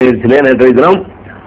பயிற்சியிலே நேற்றைய தினம்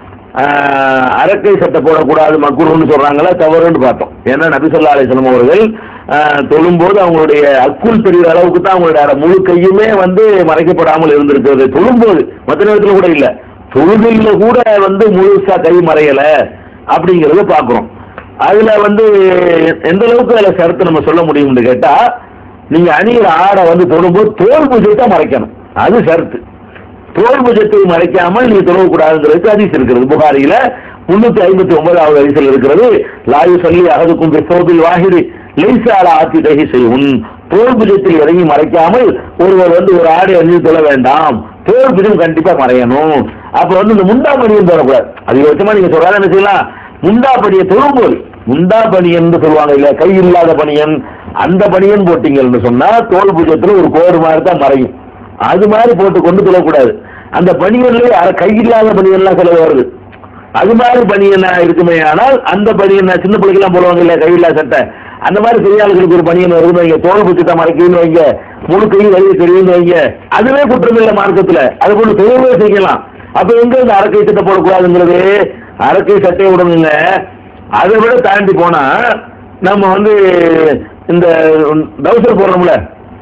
ஆஹ், அரக்கை சட்டை போடக்கூடாது மக்குருன்னு சொல்றாங்களா தவறுன்னு பார்த்தோம் ஏன்னா நபிசல்லா அலிஸ்லாம் அவர்கள் ஆஹ், தொழும்போது அவங்களுடைய அக்குள் தெரிகிற அளவுக்கு தான் அவங்களுடைய அரை முழு கையுமே வந்து மறைக்கப்படாமல் இருந்திருக்கிறது தொழும்போது மற்ற நேரத்தில் கூட இல்லை தொழுகையில கூட வந்து முழுசா கை மறையல அப்படிங்கறத பார்க்கிறோம் அதுல வந்து எந்த அளவுக்கு அதுல சரத்து நம்ம சொல்ல முடியும்னு கேட்டா நீங்க அணிகிற ஆடை வந்து தொடும்போது தோல் பூஜையை மறைக்கணும் அது சரத்து தோல் பூஜத்தை மறைக்காமல் நீங்க தொழக்கூடாதுங்கிறதுக்கு ஹதீஸ் இருக்கிறது புகாரியில முன்னூத்தி ஐம்பத்தி ஒன்பதாவது ஹதீஸில் இருக்கிறது லாயு சொல்லி அகதுக்கும் பிசோபில் வாஹிரி லைசால ஆத்தி தகி செய்யும் தோல் பூஜத்தில் இறங்கி மறைக்காமல் ஒருவர் வந்து ஒரு ஆடை அணிந்து தொழ வேண்டாம் தோல் பூஜம் கண்டிப்பா மறையணும் அப்ப வந்து இந்த முண்டா பணியும் போடக்கூடாது அதிகபட்சமா நீங்க சொல்றாங்க என்ன செய்யலாம் முண்டா பணியை தொழும்போது முண்டா பணியன் சொல்லுவாங்க இல்ல கை இல்லாத பணியன் அந்த பணியன் போட்டீங்கன்னு சொன்னா தோல் பூஜத்துல ஒரு கோடு மாதிரி தான் மறையும் அது மாதிரி போட்டு கொண்டு சொல்லக்கூடாது அந்த பணியன்லயே அரை கை இல்லாத பணியன்லாம் சில வருது அது மாதிரி பணியன் இருக்குமே ஆனால் அந்த பணியன் சின்ன பிள்ளைக்கெல்லாம் போடுவாங்க இல்ல கையில்லா சட்டை அந்த மாதிரி பெரியாளுகளுக்கு ஒரு பணியன் வருதுன்னு வைங்க தோல் பூச்சிட்ட மறைக்குன்னு வைங்க முழு கை வெளியே தெரியும்னு வைங்க அதுவே குற்றம் இல்லை மார்க்கத்துல அது போல தெளிவே செய்யலாம் அப்ப எங்க இந்த அரக்கை சட்டை போடக்கூடாதுங்கிறது அரக்கை சட்டையை விடணுங்க அதை விட தாண்டி போனா நம்ம வந்து இந்த டவுசர் போடுறோம்ல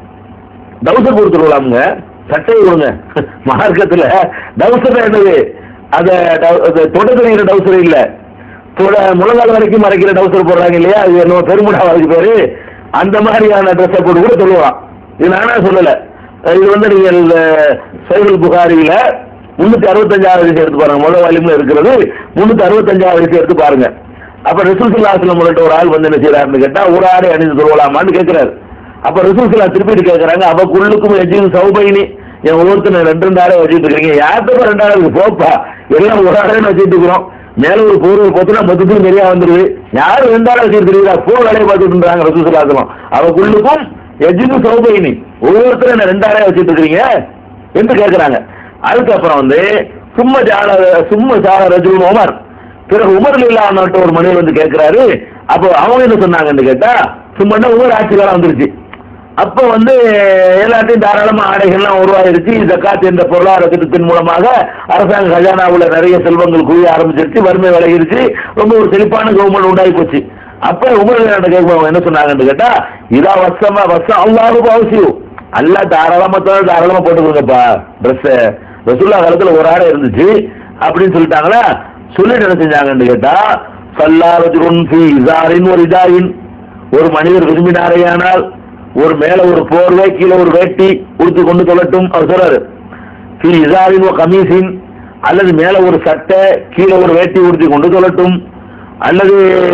டவுசர் கொடுத்துருக்கலாமுங்க சட்டையை கொடுங்க மார்க்கத்துல டவுசர் என்னது அத டவு- அது தொடக்கிற டவுசர் இல்ல தொட முழங்கால் வரைக்கும் மறைக்கிற டவுசர் போடுறாங்க இல்லையா அது என்ன பெருமுடா அதுக்கு பேரு அந்த மாதிரியான ட்ரெஸ்ஸை போட்டு கூட சொல்லுவான் இது நானா சொல்லல இது வந்து நீங்கள் சைவல் புகாரியில முன்னூத்தி அறுபத்தஞ்சாவது விஷயம் எடுத்து பாருங்க முதல் வால்யூம்ல இருக்கிறது முன்னூத்தி அறுபத்தஞ்சாவது விஷயம் எடுத்து பாருங்க அப்ப ரசூசுல்லாஸ்லம் முன்னிட்ட ஒரு ஆள் வந்து என்ன செய்யறாருன்னு கேட்டா ஒரு ஆடை அணிந்து கொள்ளலாமான்னு கேட்கிறாரு அப்ப ரசூசுல்லா திருப்பிட்டு கேட்கறாங்க அவ குள்ளுக்கும் எஜின் சௌபைனி என் ஒவ்வொருத்தர் ரெண்டு ரெண்டு ஆடை வச்சுட்டு இருக்கீங்க யார்கிட்ட ரெண்டு ஆடை போப்பா எல்லாம் ஒரு ஆடைன்னு வச்சுட்டு இருக்கிறோம் மேல ஒரு போர்வை போத்துனா மொத்தத்துக்கும் நிறைய வந்துருது யாரு ரெண்டு ஆடை வச்சுட்டு தெரியுதா போன் வேலையை பார்த்துட்டு இருந்தாங்க ரசூசுல்லாஸ்லம் அவ குள்ளுக்கும் எஜின் சௌபைனி ஒவ்வொருத்தரும் என்ன ரெண்டு ஆடை வச்சுட்டு இருக்கீங்க என்று கேட்கிறாங்க அதுக்கப்புறம் வந்து சும்மா ஜால சும்மா சால ரஜுல் உமர் பிறகு உமர் இல்லாமட்டு ஒரு மனிதர் வந்து கேட்கிறாரு அப்போ அவங்க என்ன சொன்னாங்கன்னு கேட்டா சும்மா உமர் ஆட்சி காலம் வந்துருச்சு அப்போ வந்து எல்லாத்தையும் தாராளமா ஆடைகள்லாம் உருவாயிருச்சு ஜக்காத் என்ற பொருளாதார திட்டத்தின் மூலமாக அரசாங்க கஜானாவுல நிறைய செல்வங்கள் குவிய ஆரம்பிச்சிருச்சு வறுமை விலகிருச்சு ரொம்ப ஒரு செழிப்பான கவர்மெண்ட் உண்டாகி போச்சு அப்ப உமர் கேட்கும் என்ன சொன்னாங்கன்னு கேட்டா இதா வசமா வசம் அல்லாஹுக்கு அவசியம் அல்லா தாராளமா தவிர தாராளமா போட்டுக்கோங்கப்பா ட்ரெஸ் ரசுல்லா காலத்துல ஒரு ஆடை இருந்துச்சு அப்படின்னு சொல்லிட்டாங்களா சொல்லிட்டு என்ன செஞ்சாங்கன்னு கேட்டா சல்லாரஜுன் ஃபி இசாரின் ஒரு இதாரின் ஒரு மனிதர் விரும்பினாரையானால் ஒரு மேல ஒரு போர்வை கீழே ஒரு வேட்டி உடுத்தி கொண்டு சொல்லட்டும் அவர் சொல்றாரு ஃபி இசாரின் ஓ கமீசின் அல்லது மேல ஒரு சட்டை கீழே ஒரு வேட்டி உடுத்தி கொண்டு சொல்லட்டும் அல்லது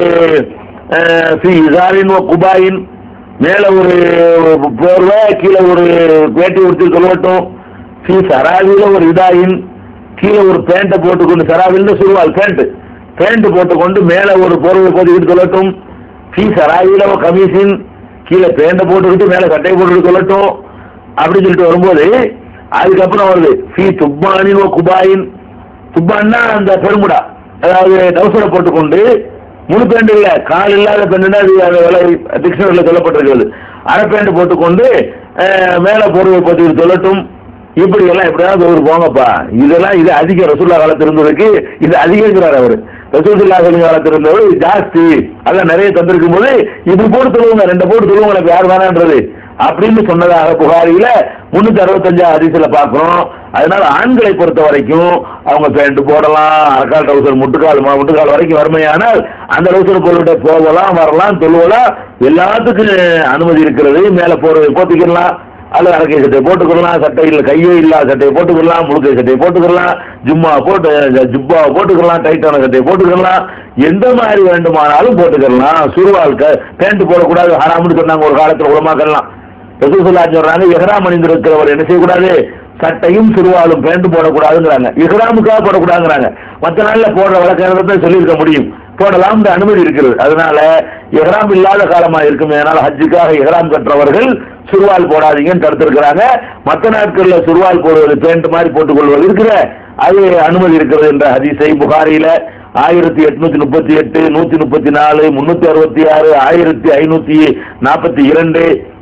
அஹ், ஃபி இசாரின் ஓ குபாயின் மேல ஒரு போர்வை கீழே ஒரு வேட்டி உடுத்தி சொல்லட்டும் ஃபி சராவில ஒரு இதாயின் கீழே ஒரு பேண்ட்டை போட்டுக்கொண்டு சராவில்னு சொல்லுவாள் பேண்ட் பேண்ட் போட்டுக்கொண்டு மேல ஒரு போர்வை போட்டுக்கிட்டு சொல்லட்டும் ஃபீ சராவில ஒரு கமிஷன் கீழே பேண்ட்டை போட்டுக்கிட்டு மேல சட்டையை போட்டுக்கிட்டு சொல்லட்டும் அப்படின்னு சொல்லிட்டு வரும்போது அதுக்கப்புறம் வருது ஃபீ துப்பானின் ஓ குபாயின் துப்பான்னா அந்த பெருமுடா அதாவது டவுசரை போட்டுக்கொண்டு முழு பேண்ட் இல்ல கால் இல்லாத பேண்ட்னா அது அது விலை டிக்ஷனரியில் சொல்லப்பட்டிருக்கிறது அரை பேண்ட் போட்டுக்கொண்டு அஹ், மேல போர்வை போட்டுக்கிட்டு சொல்லட்டும் இப்படி எல்லாம் எப்படியாவது ஒரு போங்கப்பா இதெல்லாம் இது அதிக ரசூல்லா காலத்தில் இருந்ததுக்கு இது அதிகங்கிறார் அவர் ரசூல்லா காலத்தில் இருந்தவர் இது ஜாஸ்தி அதான் நிறைய தந்திருக்கும் போது இது போட்டு சொல்லுவாங்க ரெண்டு போட்டு சொல்லுவாங்க எனக்கு யார் வேணான்றது அப்படின்னு சொன்னதாக புகாரியில முன்னூத்தி அறுபத்தஞ்சா அதிசல பாக்குறோம் அதனால ஆண்களை பொறுத்த வரைக்கும் அவங்க பேண்ட் போடலாம் அரைக்கால் டவுசர் முட்டுக்கால் ம- முட்டுக்கால் வரைக்கும் வறுமையானால் அந்த டவுசர் போட்டுட்டு போகலாம் வரலாம் தொழுவலாம் எல்லாத்துக்கும் அனுமதி இருக்கிறது மேல போற போத்திக்கலாம் அல்லது அரக்கை சட்டையை போட்டுக்கலாம் சட்டையில் கையே இல்லாத சட்டையை போட்டுக்கலாம் முழுக்கை சட்டையை போட்டுக்கலாம் ஜும்மா போட்டு ஜுப்பாவை போட்டுக்கலாம் டைட்டான சட்டையை போட்டுக்கலாம் எந்த மாதிரி வேண்டுமானாலும் போட்டுக்கலாம் சுருவால் பேண்ட் போடக்கூடாது ஹராம்னு சொன்னாங்க ஒரு காலத்துல உலமாக்கலாம் ரசூசுல்லா சொல்றாங்க எஹ்ராம் அணிந்திருக்கிறவர் என்ன செய்யக்கூடாது சட்டையும் சிறுவாலும் பேண்ட் போடக்கூடாதுங்கிறாங்க இஹ்ராமுக்காக போடக்கூடாதுங்கிறாங்க மற்ற நாள்ல போடுற வழக்கத்தை சொல்லியிருக்க முடியும் போடலாம் இந்த அனுமதி இருக்கிறது அதனால இஹ்ராம் இல்லாத காலமா இருக்குமே அதனால ஹஜ்ஜுக்காக இஹ்ராம் கற்றவர்கள் சுருவால் போடாதீங்கன்னு தடுத்திருக்கிறாங்க மற்ற நாட்கள்ல சுருவால் போடுவது பேண்ட் மாதிரி போட்டுக் கொள்வது இருக்கிற அது அனுமதி இருக்கிறது என்ற ஹதீஸை புகாரியில ஆயிரத்தி எட்நூத்தி முப்பத்தி எட்டு நூத்தி முப்பத்தி நாலு முன்னூத்தி அறுபத்தி ஆறு ஆயிரத்தி ஐநூத்தி நாற்பத்தி இரண்டு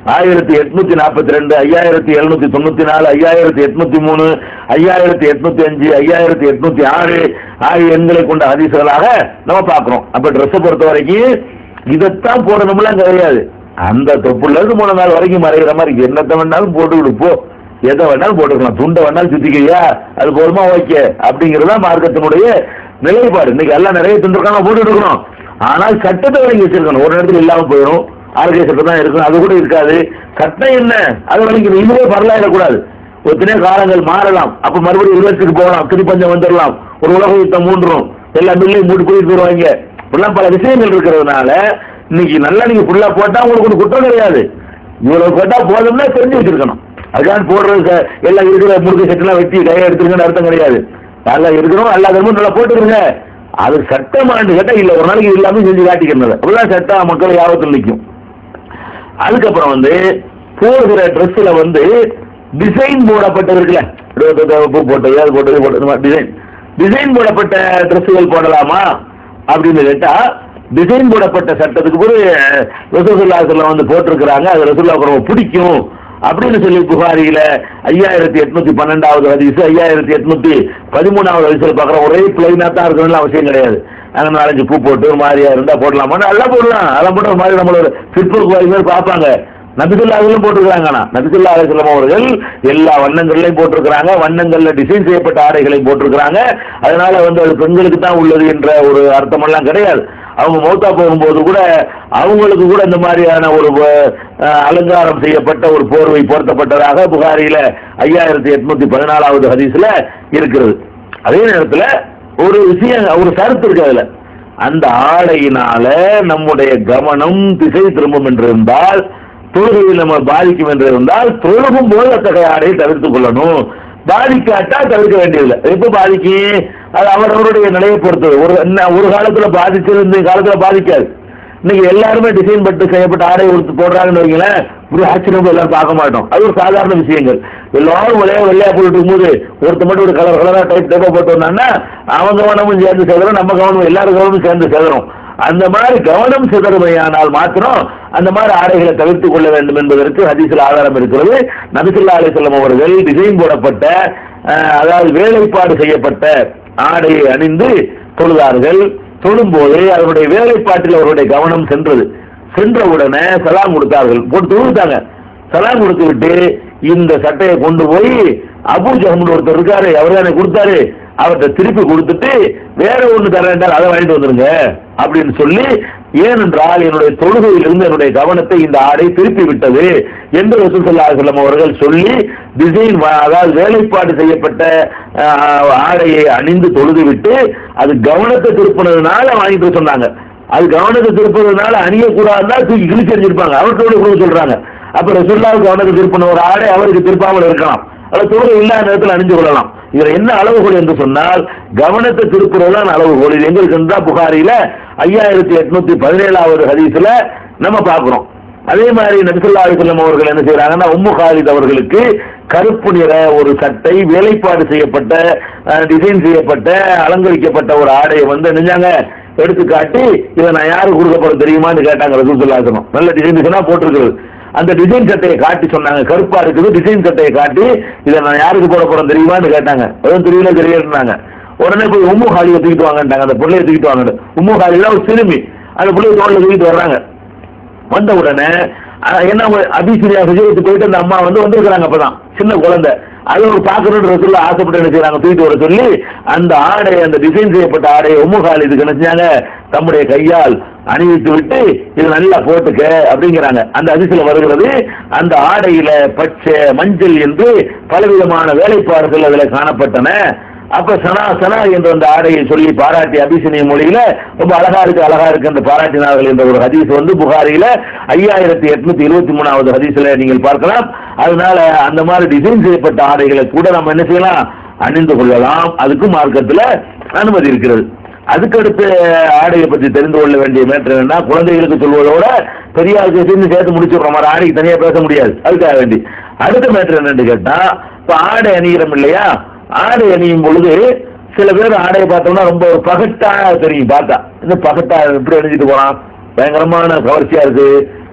ஆயிரத்தி எட்நூத்தி நாற்பத்தி ரெண்டு ஐயாயிரத்தி எழுநூத்தி தொண்ணூத்தி நாலு ஐயாயிரத்தி எட்நூத்தி மூணு ஐயாயிரத்தி எட்நூத்தி அஞ்சு ஐயாயிரத்தி எட்நூத்தி ஆறு ஆகிய எண்களை கொண்ட ஹதீஸ்களாக நம்ம பார்க்கிறோம் அப்ப ட்ரெஸ்ஸை பொறுத்த வரைக்கும் இதைத்தான் போடணும்லாம் கிடையாது அந்த தொப்புல இருந்து மூணு நாள் வரைக்கும் மறைகிற மாதிரி என்னத்தை வேணாலும் போட்டுக்கிட்டு போ எதை வேணாலும் போட்டுக்கலாம் துண்டை வேணாலும் சுத்திக்கிறியா அது போதுமா ஓகே அப்படிங்கறதா மார்க்கத்தினுடைய நிலைப்பாடு இன்னைக்கு எல்லாம் நிறைய துண்டுக்கான போட்டுட்டு இருக்கணும் ஆனால் சட்டத்தை வழங்கி வச்சிருக்கணும் ஒரு நேரத்தில் இல்லாம போயிடும் ஆரோக்கிய சட்டம் தான் இருக்கும் அது கூட இருக்காது சட்டம் என்ன அதை வழங்கி இதுவே வரலாயிடக்கூடாது எத்தனையோ காலங்கள் மாறலாம் அப்ப மறுபடியும் ரிவர்ஸுக்கு போகலாம் திருப்பஞ்சம் வந்துடலாம் ஒரு உலக யுத்தம் மூன்றும் எல்லா பில்லையும் மூட்டு போயிட்டு வருவாங்க இப்படிலாம் பல விஷயங்கள் இருக்கிறதுனால இன்னைக்கு நல்லா நீங்க ஃபுல்லா போட்டா உங்களுக்கு ஒரு குற்றம் கிடையாது இவ்வளவு போட்டா போதும்னா தெரிஞ்சு வச்சிருக்கணும் அதுக்காக போடுறது ச- எல்லாம் இருக்கிற முறுக்கு செட்டெல்லாம் வெட்டி கையை எடுத்துருங்கன்னு அர்த்தம் கிடையாது நல்லா இருக்கணும் எல்லா தர்மமும் நல்லா போட்டுருங்க அது சட்டமானு கேட்டா இல்ல ஒரு நாளைக்கு இது இல்லாம செஞ்சு காட்டிக்கிறது அப்படிதான் சட்டம் மக்கள் யாபத்தில் நிற்கும் அதுக்கப்புறம் வந்து போடுகிற ட்ரெஸ்ல வந்து டிசைன் போடப்பட்டது இருக்குல்ல இருபத்தெட்டு பூ போட்டது அது போட்டது இது போட்டது டிசைன் டிசைன் போடப்பட்ட ட்ரெஸ்ஸுகள் போடலாமா அப்படின்னு கேட்டா டிசைன் போடப்பட்ட சட்டத்துக்கு பிறகு ரசூசுல்லாசல்ல வந்து போட்டிருக்கிறாங்க அது ரசூல்லாவுக்கு ரொம்ப பிடிக்கும் அப்படின்னு சொல்லி புகாரியில ஐயாயிரத்தி எட்நூத்தி பன்னெண்டாவது ஹதீஸ் ஐயாயிரத்தி எட்நூத்தி பதிமூணாவது ஹதீஸ்ல பார்க்குற ஒரே பிளைனா தான் இருக்கணும்னு அவசியம் கிடையாது அங்க நாலஞ்சு பூ போட்டு ஒரு மாதிரியா இருந்தா போடலாமா நல்லா போடலாம் அதெல்லாம் போட்டு ஒரு மாதிரி நம்மளோட பிற்போக்கு வாய்கள் பார்ப்பாங்க நபிசுல்லா அதிலும் போட்டிருக்கிறாங்கண்ணா நபிசுல்லா அலிஸ்லாம் அவர்கள் எல்லா வண்ணங்கள்லையும் போட்டிருக்கிறாங்க வண்ணங்கள்ல டிசைன் செய்யப்பட்ட ஆடைகளையும் போட்டிருக்கிறாங்க அதனால வந்து அது பெண்களுக்கு தான் உள்ளது என்ற ஒரு அர்த்தமெல்லாம் கிடையாது அவங்க மௌத்தா போகும்போது கூட அவங்களுக்கு கூட இந்த மாதிரியான ஒரு அஹ், அலங்காரம் செய்யப்பட்ட ஒரு போர்வை போர்த்தப்பட்டதாக புகாரியில ஐயாயிரத்தி எட்நூத்தி பதினாலாவது ஹதீஸ்ல இருக்கிறது அதே நேரத்துல ஒரு விஷயம் ஒரு கருத்து இருக்கு அதுல அந்த ஆடையினால நம்முடைய கவனம் திசை திரும்பும் என்று இருந்தால் தொழுகையில் நம்ம பாதிக்கும் என்று இருந்தால் தொழுகும் போது அத்தகைய ஆடையை தவிர்த்துக் கொள்ளணும் பாதிக்காட்டா தவிர்க்க வேண்டியதில்லை எப்ப பாதிக்கும் அது அவரவருடைய நிலையை பொறுத்தது ஒரு என்ன ஒரு காலத்துல பாதிச்சது இந்த காலத்துல பாதிக்காது இன்னைக்கு எல்லாருமே டிசைன் பட்டு செய்யப்பட்ட ஆடை கொடுத்து போடுறாங்கன்னு வைங்களேன் இப்படி ஆச்சரியம் எல்லாரும் பார்க்க மாட்டோம் அது ஒரு சாதாரண விஷயங்கள் எல்லாரும் ஒரே வெள்ளையா போட்டுட்டு இருக்கும்போது ஒருத்த மட்டும் ஒரு கலர் கலரா டைப் டைப்பா போட்டு வந்தான்னா அவன் கவனமும் சேர்ந்து சேதரும் நம்ம கவனமும் எல்லாரும் கவனமும் சேர்ந்து சேதரும் அந்த மாதிரி கவனம் சிதறுமையானால் மாத்திரம் அந்த மாதிரி ஆடைகளை தவிர்த்துக் கொள்ள வேண்டும் என்பதற்கு ஹதீஸில் ஆதாரம் இருக்கிறது நபிசுல்லா அலிசல்லம் அவர்கள் டிசைன் போடப்பட்ட அஹ், அதாவது வேலைப்பாடு செய்யப்பட்ட ஆடையை அணிந்து தொழுதார்கள் தொழும்போது அவருடைய வேலைப்பாட்டில் அவருடைய கவனம் சென்றது சென்ற உடனே சலாம் கொடுத்தார்கள் போட்டு தொழுத்தாங்க சலாம் கொடுத்து விட்டு இந்த சட்டையை கொண்டு போய் அபு ஜஹம்னு ஒருத்தர் இருக்காரு அவர் தானே கொடுத்தாரு அவர்கிட்ட திருப்பி கொடுத்துட்டு வேற ஒண்ணு தரேன்டால் அதை வாங்கிட்டு வந்துருங்க அப்படின்னு சொல்லி ஏனென்றால் என்னுடைய தொழுகையிலிருந்து என்னுடைய கவனத்தை இந்த ஆடை திருப்பி விட்டது என்று ரசூல் ஸல்லல்லாஹு அலைஹி வஸல்லம் அவர்கள் சொல்லி டிசைன் அதாவது வேலைப்பாடு செய்யப்பட்ட ஆஹ், ஆடையை அணிந்து தொழுது விட்டு அது கவனத்தை திருப்பினதுனால வாங்கிட்டு வர சொன்னாங்க அது கவனத்தை திருப்புறதுனால அணியக்கூடாதுன்னா தூக்கி கிழிச்சு எறிஞ்சிருப்பாங்க அவர்கிட்ட கூட சொல்றாங்க அப்ப ரசுல்லாவுக்கு கவனத்தை திருப்பின ஒரு ஆடை அவருக்கு திருப்பாமல் இருக்கலாம் அது தொழுகை இல்லாத நேரத்தில் அணிஞ்சு கொள்ளலாம் இதுல என்ன அளவுகோல் என்று சொன்னால் கவனத்தை திருப்புறதுதான் அளவுகோல் இது எங்க இருக்குன்னா புகாரில ஐயாயிரத்தி எட்நூத்தி பதினேழாவது ஹதீஸ்ல நம்ம பார்க்கிறோம் அதே மாதிரி நபிசுல்லா அலிசல்லம் அவர்கள் என்ன செய்யறாங்கன்னா உம்மு காலித் அவர்களுக்கு கருப்பு நிற ஒரு சட்டை வேலைப்பாடு செய்யப்பட்ட டிசைன் செய்யப்பட்ட அலங்கரிக்கப்பட்ட ஒரு ஆடையை வந்து நெஞ்சாங்க எடுத்து காட்டி இதை நான் யாருக்கு கொடுக்க போறேன் தெரியுமான்னு கேட்டாங்க ரசூலுல்லாஹி நல்ல டிசைன் டிசைனா போட்டிருக்கிறது அந்த டிசைன் சட்டையை காட்டி சொன்னாங்க கருப்பா இருக்குது டிசைன் சட்டையை காட்டி இதை நான் யாருக்கு போட போறேன் தெரியுமான்னு கேட்டாங்க அதுவும் தெரியல தெரியலன்னாங்க உடனே போய் உம்மு காலியை தூக்கிட்டு வாங்கன்ட்டாங்க அந்த பிள்ளைய தூக்கிட்டு வாங்க உம்மு காலியில ஒரு சிறுமி அந்த பிள்ளைய தோல்ல தூக்கிட்டு வர்றாங்க வந்த உடனே அஹ், என்ன அபிசிரியா விஜயத்துக்கு போயிட்டு அந்த அம்மா வந்து வந்திருக்கிறாங்க அப்பதான் சின்ன குழந்தை அது ஒரு பாக்கணுன்ற சொல்ல ஆசைப்பட்டு என்ன செய்றாங்க தூக்கிட்டு வர சொல்லி அந்த ஆடை அந்த டிசைன் செய்யப்பட்ட ஆடையை உம்முகால் இதுக்கு என்ன செஞ்சாங்க தம்முடைய கையால் அணிவித்து விட்டு இது நல்லா போட்டுக்க அப்படிங்கிறாங்க அந்த அதிசயம் வருகிறது அந்த ஆடையில பச்சை மஞ்சள் என்று பலவிதமான வேலைப்பாடுகள் அதுல காணப்பட்டன அப்ப சனா சனா என்ற அந்த ஆடையை சொல்லி பாராட்டி அபிசனிய மொழியில ரொம்ப அழகா இருக்கு அழகா இருக்கு என்று பாராட்டினார்கள் என்ற ஒரு ஹதீஸ் வந்து புகாரில ஐயாயிரத்தி எட்நூத்தி இருபத்தி மூணாவது ஹதீஸ்ல நீங்கள் பார்க்கலாம் அதனால அந்த மாதிரி டிசைன் செய்யப்பட்ட ஆடைகளை கூட நம்ம என்ன செய்யலாம் அணிந்து கொள்ளலாம் அதுக்கும் மார்க்கத்துல அனுமதி இருக்கிறது அதுக்கடுத்து ஆடையை பற்றி தெரிந்து கொள்ள வேண்டிய மேற்று என்னன்னா குழந்தைகளுக்கு சொல்வதோட பெரியாருக்கு சேர்ந்து சேர்த்து முடிச்சிடுறோம் மாதிரி ஆடைக்கு தனியா பேச முடியாது அதுக்காக வேண்டி அடுத்த மேட்ரு என்னன்னு கேட்டா இப்ப ஆடை அணிகிறோம் இல்லையா ஆடை அணியும் பொழுது சில பேர் ஆடையை பார்த்தோம்னா ரொம்ப ஒரு பகட்டா தெரியும் பார்த்தா இந்த பகட்டா எப்படி அணிஞ்சிட்டு போறான் பயங்கரமான கவர்ச்சியா இருக்கு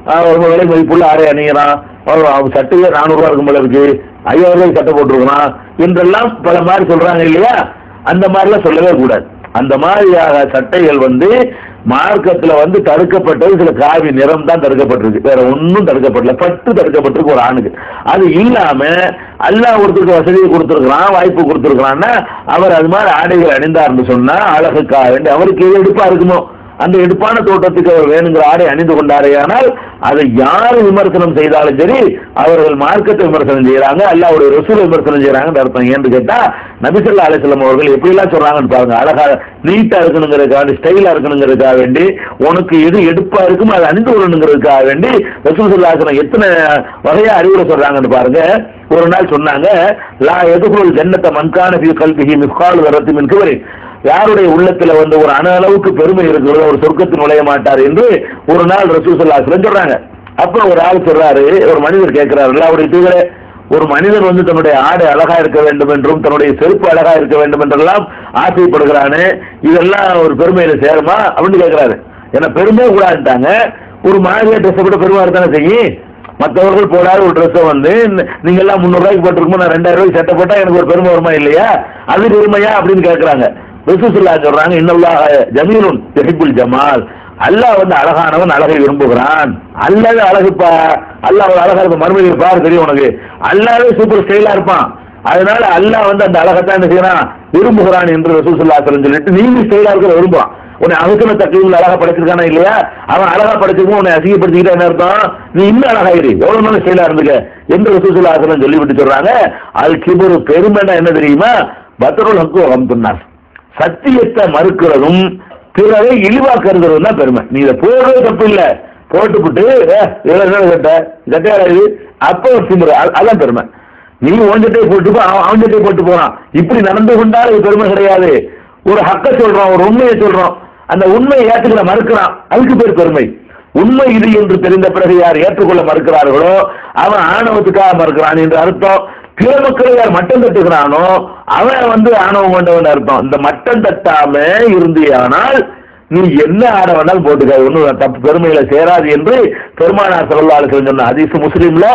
ஆஹ், ரொம்ப விலை மதிப்புள்ள ஆடை அணிகிறான் அவன் அவன் சட்டையே நானூறு ரூபா இருக்கும் போல இருக்கு ஐயாயிரம் ரூபாய்க்கு சட்டை போட்டிருக்கிறான் என்றெல்லாம் பல மாதிரி சொல்றாங்க இல்லையா அந்த மாதிரிலாம் சொல்லவே கூடாது அந்த மாதிரியாக சட்டைகள் வந்து மார்க்கத்துல வந்து தடுக்கப்பட்டது சில காவி நிறம் தான் தடுக்கப்பட்டிருக்கு வேற ஒன்றும் தடுக்கப்படல பட்டு தடுக்கப்பட்டிருக்கு ஒரு ஆணுக்கு அது இல்லாம அல்லாஹ் ஒருத்தருக்கு வசதியை கொடுத்துருக்கிறான் வாய்ப்பு கொடுத்துருக்கிறான்னா அவர் அது மாதிரி ஆடைகள் அணிந்தார்னு சொன்னா அழகுக்காக வேண்டி அவருக்கு எது எடுப்பா இருக்குமோ அந்த எடுப்பான தோட்டத்துக்கு அவர் வேணுங்கிற ஆடை அணிந்து கொண்டாரேயானால் அதை யார் விமர்சனம் செய்தாலும் சரி அவர்கள் மார்க்கத்தை விமர்சனம் செய்யறாங்க அல்லாவுடைய ரசூலை விமர்சனம் செய்யறாங்கன்னு அர்த்தம் ஏன்னு கேட்டா நபிசல்லா அலிஸ்லாம் அவர்கள் எப்படிலாம் சொல்றாங்கன்னு பாருங்க அழகா நீட்டா இருக்கணுங்கிறதுக்காக ஸ்டைலா இருக்கணுங்கிறதுக்காக வேண்டி உனக்கு எது எடுப்பா இருக்குமோ அதை அணிந்து கொள்ளணுங்கிறதுக்காக வேண்டி ரசூல் சல்லாஹ் எத்தனை வகையா அறிவுரை சொல்றாங்கன்னு பாருங்க ஒரு நாள் சொன்னாங்க லா எதுகுல் ஜன்னத்தை மன்கான ஃபீ கல்பிஹி மிஸ்கால் வரத்து மின் கிபரி யாருடைய உள்ளத்துல வந்து ஒரு அணு அளவுக்கு பெருமை இருக்கிறதோ ஒரு சொர்க்கத்தில் நுழைய மாட்டார் என்று ஒரு நாள் ரசூல் சல்லாஹ் சொல்றாங்க அப்ப ஒரு ஆள் சொல்றாரு ஒரு மனிதர் கேட்கிறாரு அவருடைய தூதரே ஒரு மனிதன் வந்து தன்னுடைய ஆடை அழகா இருக்க வேண்டும் என்றும் தன்னுடைய செருப்பு அழகா இருக்க வேண்டும் என்றெல்லாம் ஆசைப்படுகிறானே இதெல்லாம் ஒரு பெருமையில சேருமா அப்படின்னு கேட்கிறாரு ஏன்னா பெருமை கூடாதுட்டாங்க ஒரு மாதிரியா ட்ரெஸ் கூட பெருமை தானே செய்யும் மற்றவர்கள் போடாத ஒரு ட்ரெஸ்ஸை வந்து நீங்க எல்லாம் முந்நூறு ரூபாய்க்கு போட்டிருக்குமோ நான் ரெண்டாயிரம் ரூபாய்க்கு சட்டை போட்டா எனக்கு ஒரு பெருமை வருமா இல்லையா அது பெருமையா அப்படின்னு கேட்கறாங்க ரசூசுல்லா சொல்றாங்க இன்னுல்லாஹ ஜமீலுன் தெஹிப்புல் ஜமால் அல்லாஹ் வந்து அழகானவன் அழகை விரும்புகிறான் அல்லாத அழகுப்பா அல்லாஹ் ஒரு அழகா இருக்க மறுமையில் பாரு தெரியும் உனக்கு அல்லாவே சூப்பர் ஸ்டைலா இருப்பான் அதனால அல்லாஹ் வந்து அந்த அழகத்தான் என்ன செய்யறான் விரும்புகிறான் என்று ரசூசுல்லா சொல்லிட்டு நீங்க ஸ்டைலா இருக்கிற விரும்புவான் உன்னை அகசன தக்கீவில் அழகா படைச்சிருக்கானா இல்லையா அவன் அழகா படைச்சிருக்கும் உன்னை அசிங்கப்படுத்திக்கிட்டா என்ன அர்த்தம் நீ இன்னும் அழகாயிரு எவ்வளவு நாள் ஸ்டைலா இருந்துக்க என்று ரசூசுல்லா ஆசனம் சொல்லிவிட்டு சொல்றாங்க அது கிபரு பெருமைன்னா என்ன தெரியுமா பத்ருல் ஹக்கு ரம்துன்னார் சத்தியத்தை மறுக்கிறதும் பிறரை இழிவா கருதுறதும் தான் பெருமை நீ இதை போடுறது தப்பு இல்ல போட்டுப்புட்டு "ஏ, இவ்வளவு என்ன கட்ட கட்டையாரா இது அப்ப ஒரு திமிரு அ- அதான் பெருமை நீ உன்கிட்டே போட்டு போ, அவன் அவன்கிட்டே போட்டு போறான் இப்படி நடந்து கொண்டால் இது பெருமை கிடையாது ஒரு ஹக்க சொல்றோம் ஒரு உண்மையை சொல்றோம் அந்த உண்மையை ஏற்றுக்கிற மறுக்கிறான் அதுக்கு பேர் பெருமை உண்மை இது என்று தெரிந்த பிறகு யார் ஏற்றுக்கொள்ள மறுக்கிறார்களோ அவன் ஆணவத்துக்காக மறுக்கிறான் என்று அர்த்தம் பிற மக்களை யார் மட்டம் தட்டுகிறானோ அவன் வந்து ஆணவம் கொண்டவன் அர்த்தம் இந்த மட்டம் தட்டாம இருந்தியானால் நீ என்ன ஆட வேணாலும் போட்டுக்க ஒன்றும் தப்பு பெருமையில சேராது என்று பெருமானார் சொல்லலாளு சொன்ன ஹதீஸ் முஸ்லீம்ல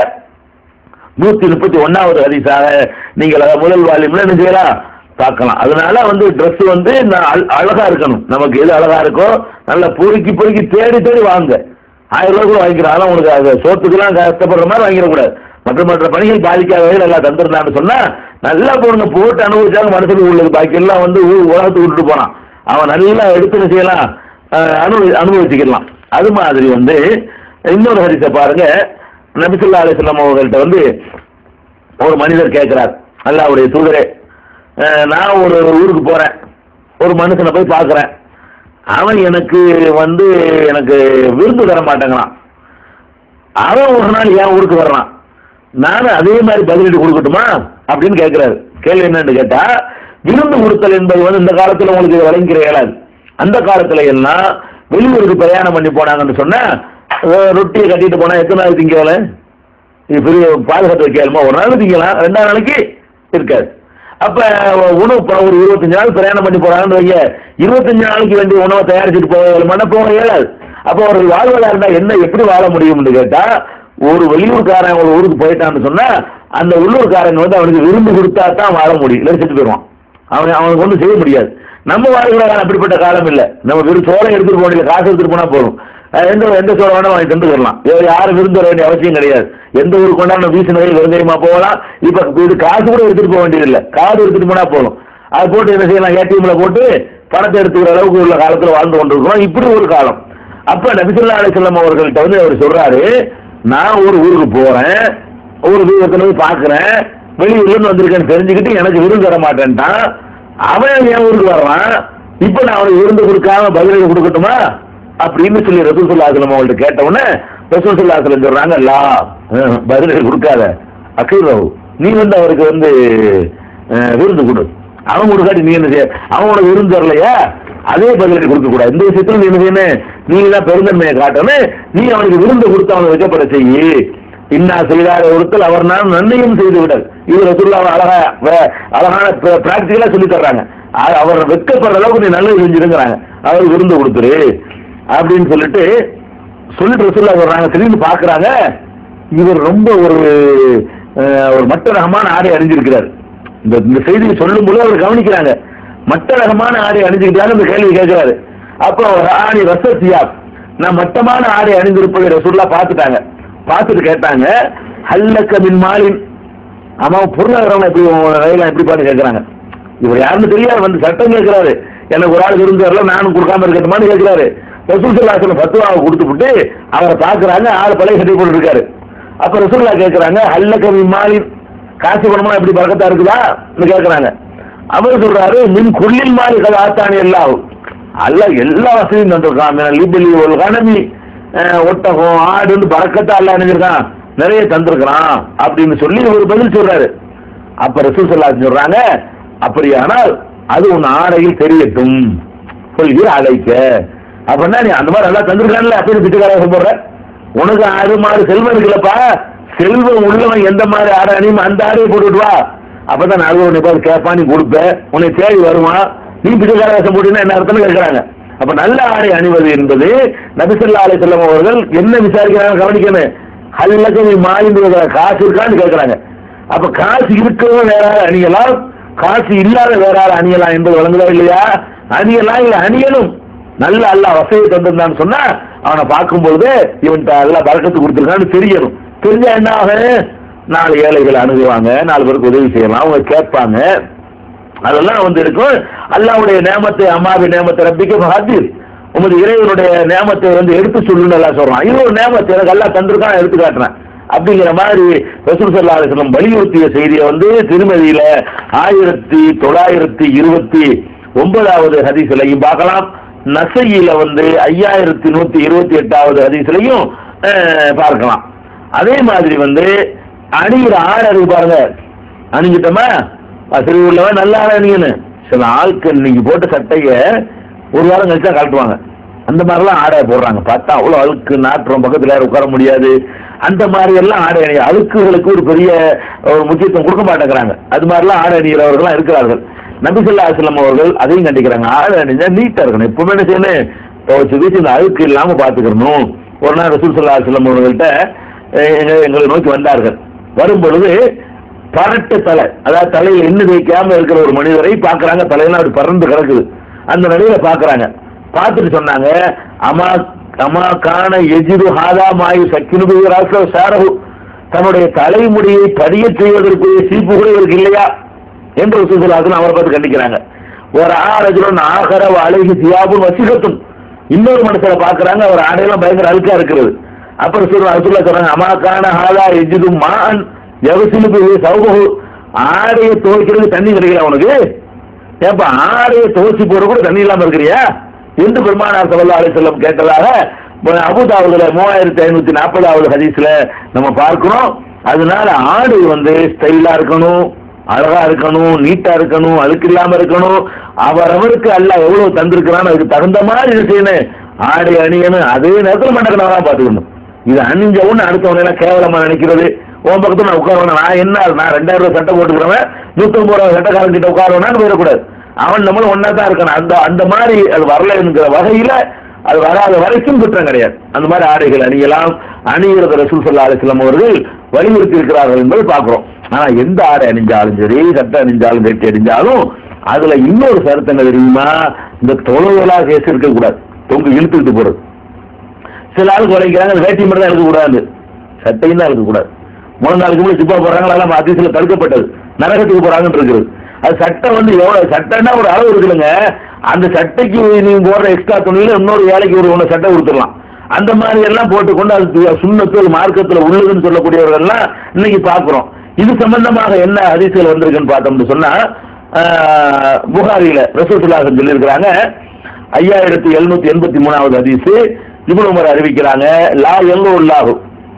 நூத்தி முப்பத்தி ஒன்னாவது ஹதீஸாக நீங்கள் அதை முதல் வால்யூம்ல என்ன செய்யலாம் பார்க்கலாம் அதனால வந்து Dress வந்து நான் அழ- அழகா இருக்கணும் நமக்கு எது அழகா இருக்கோ நல்லா பொறுக்கி பொறுக்கி தேடி தேடி வாங்க ஆயிரம் ரூபாய் கூட வாங்கிக்கிறாங்க உனக்கு அது சோத்துக்கெல்லாம் கஷ்டப்படுற மாதிரி வாங்கிடக்கூடாது மற்ற மற்ற பணிகள் பாதிக்காத வகையில் நல்லா தந்துருந்தான்னு சொன்னா நல்லா போனுங்க போட்டு அனுபவிச்சாங்க மனசுக்கு உள்ளது பாக்கி எல்லாம் வந்து ஊ- உலகத்துக்கு விட்டுட்டு போனான் அவன் நல்லா எடுத்து என்ன செய்யலாம் அஹ், அனுபவி அனுபவிச்சுக்கலாம் அது மாதிரி வந்து இன்னொரு ஹரிசை பாருங்க நபிசுல்லா அலிஸ்லாம் அவர்கள்ட்ட வந்து ஒரு மனிதர் கேட்கிறார் அல்லாவுடைய தூதரே அஹ், நான் ஒரு ஊருக்கு போறேன் ஒரு மனுஷனை போய் பார்க்கறேன் அவன் எனக்கு வந்து எனக்கு விருந்து தர மாட்டேங்கிறான் அவன் ஒரு நாள் என் ஊருக்கு வர்றான் நானும் அதே மாதிரி பதிலடி கொடுக்கட்டுமா அப்படின்னு கேட்கிறாரு கேள்வி என்னன்னு கேட்டா விருந்து கொடுத்தல் என்பது வந்து இந்த காலத்துல உங்களுக்கு இது வழங்கிற இயலாது அந்த காலத்துல எல்லாம் வெளியூருக்கு பிரயாணம் பண்ணி போனாங்கன்னு சொன்னா அஹ், ரொட்டியை கட்டிட்டு போனா எத்தனை நாள் திங்கல இது பெரிய பாதுகாத்து வைக்கலுமா ஒரு நாள் திங்கலாம் ரெண்டாம் நாளைக்கு இருக்காது அப்ப உணவு இப்ப ஒரு இருபத்தஞ்சு நாள் பிரயாணம் பண்ணி போறாங்கன்னு வைங்க இருபத்தஞ்சு நாளைக்கு வேண்டிய உணவை தயாரிச்சுட்டு போக போக இயலாது அப்போ அவர்கள் வாழ்வதா இருந்தா என்ன எப்படி வாழ முடியும்னு கேட்டா ஒரு வெளியூர்காரன் ஒரு ஊருக்கு போயிட்டான்னு சொன்னா அந்த உள்ளூர்காரன் வந்து அவனுக்கு விருந்து கொடுத்தா தான் வாழ முடியும் இல்லை செத்து போயிடுவான் அவன் அவனுக்கு ஒன்றும் செய்ய முடியாது நம்ம வாழ்கிற காலம் அப்படிப்பட்ட காலம் இல்லை நம்ம வெறும் சோளம் எடுத்துட்டு போக வேண்டிய காசு எடுத்துட்டு போனா போதும் அஹ் எந்த எந்த சோளம் வேணா வாங்கி தந்து வரலாம் வேற யாரும் விருந்து வர வேண்டிய அவசியம் கிடையாது எந்த ஊருக்கு கொண்டாந்து வீசு நிறைய வெறுங்கையமா போகலாம் இப்ப இது காசு கூட எடுத்துட்டு போக வேண்டியதில்லை கார்டு எடுத்துட்டு போனா போதும் அது போட்டு என்ன செய்யலாம் ஏடிஎம்ல போட்டு பணத்தை எடுத்துக்கிற அளவுக்கு உள்ள காலத்துல வாழ்ந்து கொண்டிருக்கிறோம் இப்படி ஒரு காலம் அப்ப நபிசுல்லா அலிசல்லாம் அவர்கள்ட்ட வந்து அவர் சொல்றாரு நான் ஒரு ஊருக்கு போறேன் ஒரு வீரத்துல போய் பாக்குறேன் வெளியூர்ல இருந்து வந்திருக்கேன்னு தெரிஞ்சுக்கிட்டு எனக்கு விருந்து தர மாட்டேன்ட்டான் அவன் என் ஊருக்கு வர்றான் இப்ப நான் அவனுக்கு விருந்து கொடுக்காம பதிலடி கொடுக்கட்டுமா அப்படின்னு சொல்லி ரசூல் சொல்லாசலம் அவங்கள்ட்ட கேட்டவுடனே ரசூல் சொல்லாசலம் சொல்றாங்க லா அஹ், பதிலடி கொடுக்காத அக்கீரவு நீ வந்து அவருக்கு வந்து அஹ், விருந்து கொடு அவன் கொடுக்காட்டி நீ என்ன செய்ய அவன் உனக்கு விருந்து தரலையா அதே பதிலடி கொடுக்க கூடாது இந்த விஷயத்துல நீ என்ன செய்யணும் நீ தான் பெருந்தன்மையை காட்டணும் நீ அவனுக்கு விருந்து கொடுத்து அவனை வைக்கப்பட செய்யி இன்னா செய்தார ஒருத்தல் அவர் நான் நன்மையும் செய்து விடல் இது ரசூல்லா அழகா வே- அழகான பிராக்டிகலா சொல்லி தர்றாங்க அ- அவர் வெட்கப்படுற அளவுக்கு நீ நல்லது செஞ்சிருங்கிறாங்க அவர் விருந்து கொடுத்துரு அப்படின்னு சொல்லிட்டு சொல்லிட்டு ரசூல்லா சொல்றாங்க திடீர்னு பாக்குறாங்க இவர் ரொம்ப ஒரு அஹ், ஒரு மட்ட ரகமான ஆடை அணிஞ்சிருக்கிறார் இந்த இந்த செய்தியை சொல்லும் போது அவர் கவனிக்கிறாங்க மட்ட ரகமான ஆடை அணிஞ்சுக்கிட்டாலும் இந்த கேள்வி கேட்கிறாரு அப்போ ராணி ரசசியா நான் மட்டமான ஆடை அணிந்திருப்பதை ரசூல்லா பார்த்துட்டாங்க பார்த்துட்டு கேட்டாங்க ஹல்லக்க மின் மாலின் அவன் பொருளாதாரம் எப்படி உன் ரயிலாம் எப்படி பாட்டு கேட்கறாங்க இவர் யாருன்னு தெரியாது வந்து சட்டம் கேட்கிறாரு எனக்கு ஒரு ஆள் இருந்தாருல நானும் கொடுக்காம இருக்கட்டுமான்னு கேட்கிறாரு ரசூல் சல்லாசன பத்துவாவை கொடுத்துவிட்டு அவரை பாக்குறாங்க ஆள் பழைய சட்டை போட்டு இருக்காரு அப்ப ரசூல்லா கேட்கறாங்க அல்ல கவி மாலி காசு பணமா எப்படி பறக்கத்தா இருக்குதா கேட்கறாங்க அவர் சொல்றாரு மின் குள்ளில் மாலி கதை ஆத்தானி எல்லாம் அல்ல எல்லா வசதியும் தந்திருக்கான் மின லிபிலி ஒரு கணமி அஹ், ஒட்டகம் ஆடுன்னு பறக்கத்தா அல்ல நினைச்சிருக்கான் நிறைய தந்திருக்கிறான் அப்படின்னு சொல்லி ஒரு பதில் சொல்றாரு அப்ப ரசூல் ஸல்லல்லாஹு சொல்றாங்க அப்படியானால் அது உன் ஆடையில் தெரியட்டும் சொல்கிற அழைக்க அப்படின்னா நீ அந்த மாதிரி நல்லா தந்திருக்கான்ல அப்படின்னு பிச்சைக்காரங்க போடுற உனக்கு ஆறு மாறு செல்வம் இருக்குல்லப்பா செல்வம் உள்ளவன் எந்த மாதிரி ஆடை அணியுமோ அந்த ஆடையை போட்டுட்டு வா அப்பதான் நான் அறுபது நிப்பாது கேட்பான் நீ கொடுப்ப உன்னை தேடி வருவான் நீ பிச்சைக்கார வேஷம் போட்டீங்கன்னா என்ன அர்த்தம்னு கேட்கறாங்க அப்ப நல்ல ஆடை அணிவது என்பது நபிசல்லா அலை செல்லம் அவர்கள் என்ன விசாரிக்கிறாங்க கவனிக்கணும் ஹல்லக நீ மாறிந்து காசு இருக்கான்னு கேட்கறாங்க அப்ப காசு இருக்கிறவங்க வேற ஆள் அணியலாம் காசு இல்லாத வேற ஆள் அணியலாம் என்பது வழங்குதா இல்லையா அணியலாம் இல்ல அணியணும் நல்ல அல்லாஹ் வசதி தந்திருந்தான்னு சொன்னா அவனை பார்க்கும்போது இவன்கிட்ட அல்லாஹ் பறக்கத்து கொடுத்துருக்கான்னு தெரியணும் தெரிஞ்சா என்ன ஆகும் நாலு ஏழைகள் அணுகுவாங்க நாலு பேருக்கு உதவி செய்யலாம் அவங்க கேட்பாங்க அதெல்லாம் வந்து இருக்கும் அல்லாவுடைய நேமத்தை அம்மாவி நேமத்தை ரப்பிக்க மகாதீர் உமது இறைவனுடைய நேமத்தை வந்து எடுத்து சொல்லுன்னு எல்லாம் சொல்றான் இது ஒரு நேமத்தை எனக்கு எல்லாம் தந்திருக்கான் எடுத்து காட்டுறேன் அப்படிங்கிற மாதிரி ரசூல் சல்லா அலிஸ்லம் வலியுறுத்திய செய்தியை வந்து திருமதியில ஆயிரத்தி தொள்ளாயிரத்தி இருபத்தி ஒன்பதாவது ஹதீஸ்லையும் பார்க்கலாம் நசையில வந்து ஐயாயிரத்தி நூத்தி இருபத்தி எட்டாவது ஹதீஸ்லையும் அஹ், பார்க்கலாம் அதே மாதிரி வந்து அணிகிற ஆடு இருக்கு பாருங்க அணிஞ்சிட்டோமா வசதி உள்ளவன் நல்ல ஆடை அணியணும் சில ஆட்கள் இன்னைக்கு போட்ட சட்டைய ஒரு வாரம் கழிச்சா கழட்டுவாங்க அந்த மாதிரிலாம் ஆடை போடுறாங்க பார்த்தா அவ்வளோ அழுக்கு நாட்டுறோம் பக்கத்துல யாரும் உட்கார முடியாது அந்த மாதிரி எல்லாம் ஆடை அணிய அழுக்குகளுக்கு ஒரு பெரிய ஒரு முக்கியத்துவம் கொடுக்க மாட்டேங்கிறாங்க அது மாதிரிலாம் ஆடை அணிகிறவர்கள்லாம் இருக்கிறார்கள் நபிசல்லா அஸ்லம் அவர்கள் அதையும் கண்டிக்கிறாங்க ஆடை அணிஞ்சா நீட்டா இருக்கணும் எப்பவுமே என்ன செய்யணும் துவைச்சு வீச்சு இந்த அழுக்கு இல்லாம பாத்துக்கணும் ஒரு நாள் ரசூல் சல்லா அஸ்லம் அவர்கள்ட்ட அஹ், எங்க- எங்களை நோக்கி வந்தார்கள் வரும் பொழுது பரட்டு தலை அதாவது தலையில எண்ணெய் தேய்க்காம இருக்கிற ஒரு மனிதரை பார்க்கறாங்க தலையெல்லாம் அப்படி பறந்து கிடக்குது அந்த நிலையில பார்க்கறாங்க பார்த்துட்டு சொன்னாங்க அமா அமா காண எஜிது ஹாதா மாயு சக்கினு ராச சாரகு தன்னுடைய தலைமுடியை படிய செய்வதற்குரிய சீப்பு கூட இவருக்கு இல்லையா என்று சுசுலாசன் அவரை பார்த்து கண்டிக்கிறாங்க ஒரு ஆரஜுடன் ஆகர அழகி சியாபும் வசிகத்தும் இன்னொரு மனுஷரை பார்க்கறாங்க அவர் ஆடையெல்லாம் பயங்கர அழுக்கா இருக்கிறது அப்புறம் சொல்றாங்க ரசூலுல்லாஹ் சொல்றாங்க அமாக்கான ஹாதா எஜிது மான் எவசிலுக்கு சௌபகு ஆடையை துவைக்கிறது தண்ணி கிடைக்கல உனக்கு ஏப்பா ஆடையை துவைச்சு போட கூட தண்ணி இல்லாம இருக்கிறியா என்று பெருமானார் சல்லா அலி செல்லம் கேட்டதாக அபுதாவுல மூவாயிரத்தி ஐநூத்தி நாற்பதாவது ஹதீஸ்ல நம்ம பார்க்கிறோம் அதனால ஆடு வந்து ஸ்டைலா இருக்கணும் அழகா இருக்கணும் நீட்டா இருக்கணும் அழுக்கு இல்லாம இருக்கணும் அவரவருக்கு அல்லாஹ் எவ்வளவு தந்திருக்கிறான்னு அதுக்கு தகுந்த மாதிரி இது செய்யணும் ஆடை அணியணும் அதே நேரத்தில் மண்டக்கணவா பாத்துக்கணும் இது அணிஞ்ச உடனே அடுத்தவனை எல்லாம் கேவலமா நினைக்கிறது உன் பக்கத்துல நான் உட்காருவேன் நான் என்ன நான் ரெண்டாயிரம் ரூபாய் சட்டை போட்டுக்கிறவன் நூத்தம்பது ரூபாய் சட்டைக்காரன் கிட்ட உட்காருவேன்னு போயிடக்கூடாது அவன் நம்மளும் ஒன்னா தான் இருக்கணும் அந்த அந்த மாதிரி அது வரல என்கிற வகையில அது வராத வரைக்கும் குற்றம் கிடையாது அந்த மாதிரி ஆடைகள் அணியலாம் அணிகிறது ரசூல் சல்லா அலிஸ்லாம் அவர்கள் வலியுறுத்தி இருக்கிறார்கள் என்பதை பார்க்கிறோம் ஆனா எந்த ஆடை அணிஞ்சாலும் சரி சட்டை அணிஞ்சாலும் வேட்டி அணிஞ்சாலும் அதுல இன்னொரு சருத்தம் என்ன தெரியுமா இந்த தொழுவலா கேஸ் இருக்க கூடாது தொங்கு இழுத்துக்கிட்டு போறது சில ஆளுக்கு உழைக்கிறாங்க அந்த வேட்டி மட்டும் தான் எடுக்கக்கூடாது சட்டையும் தான் எடுக்கக்கூடாது முழங்காலுக்கு முன்னாடி சிப்பா போடுறாங்க எல்லாம் அதிசயில தடுக்கப்பட்டது நரகத்துக்கு போறாங்கன்னு இருக்குது அது சட்டை வந்து எவ்வளவு சட்டைன்னா ஒரு அளவு இருக்குதுங்க அந்த சட்டைக்கு நீங்க போடுற எக்ஸ்ட்ரா துணியில இன்னொரு வேலைக்கு ஒரு ஒன்று சட்டை கொடுத்துடலாம் அந்த மாதிரி எல்லாம் போட்டுக்கொண்டு அது சுண்ணத்து மார்க்கத்துல உள்ளதுன்னு சொல்லக்கூடியவர்கள்லாம் இன்னைக்கு பார்க்கிறோம் இது சம்பந்தமாக என்ன அதிசயம் வந்திருக்குன்னு பார்த்தோம்னு சொன்னா ஆஹ், புகாரியில ரசூசுல்லாசன் சொல்லியிருக்கிறாங்க ஐயாயிரத்தி எழுநூத்தி எண்பத்தி மூணாவது ஹதீஸ் இப்னு உமர் அறிவிக்கிறாங்க லா எல்லோ இல்லாகும்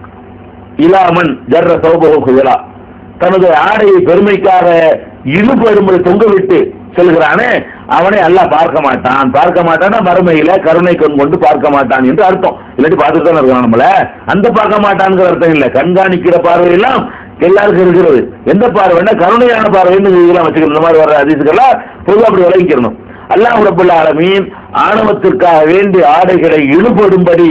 இலாமன் ஜர்ர சௌபகு குஜலா தனது ஆடையை பெருமைக்காக இழுப்பு எறும்பை தொங்க விட்டு செல்கிறானே அவனை அல்லாஹ் பார்க்க மாட்டான் பார்க்க மாட்டான்னா மறுமையில கருணை கண் கொண்டு பார்க்க மாட்டான் என்று அர்த்தம் இல்லாட்டி பார்த்துட்டு தான் இருக்கான் நம்மள அந்த பார்க்க மாட்டான்ங்கிற அர்த்தம் இல்ல கண்காணிக்கிற பார்வையெல்லாம் எல்லாருக்கும் இருக்கிறது எந்த பார்வைன்னா கருணையான பார்வைன்னு இதெல்லாம் வச்சுக்கணும் இந்த மாதிரி வர அதிசுக்கெல்லாம் பொதுவாக அப்படி விளங்கிக்கிறணும் அல்லாஹ் ரபுல் ஆலமீன் ஆணவத்திற்காக வேண்டி ஆடைகளை இழுபடும்படி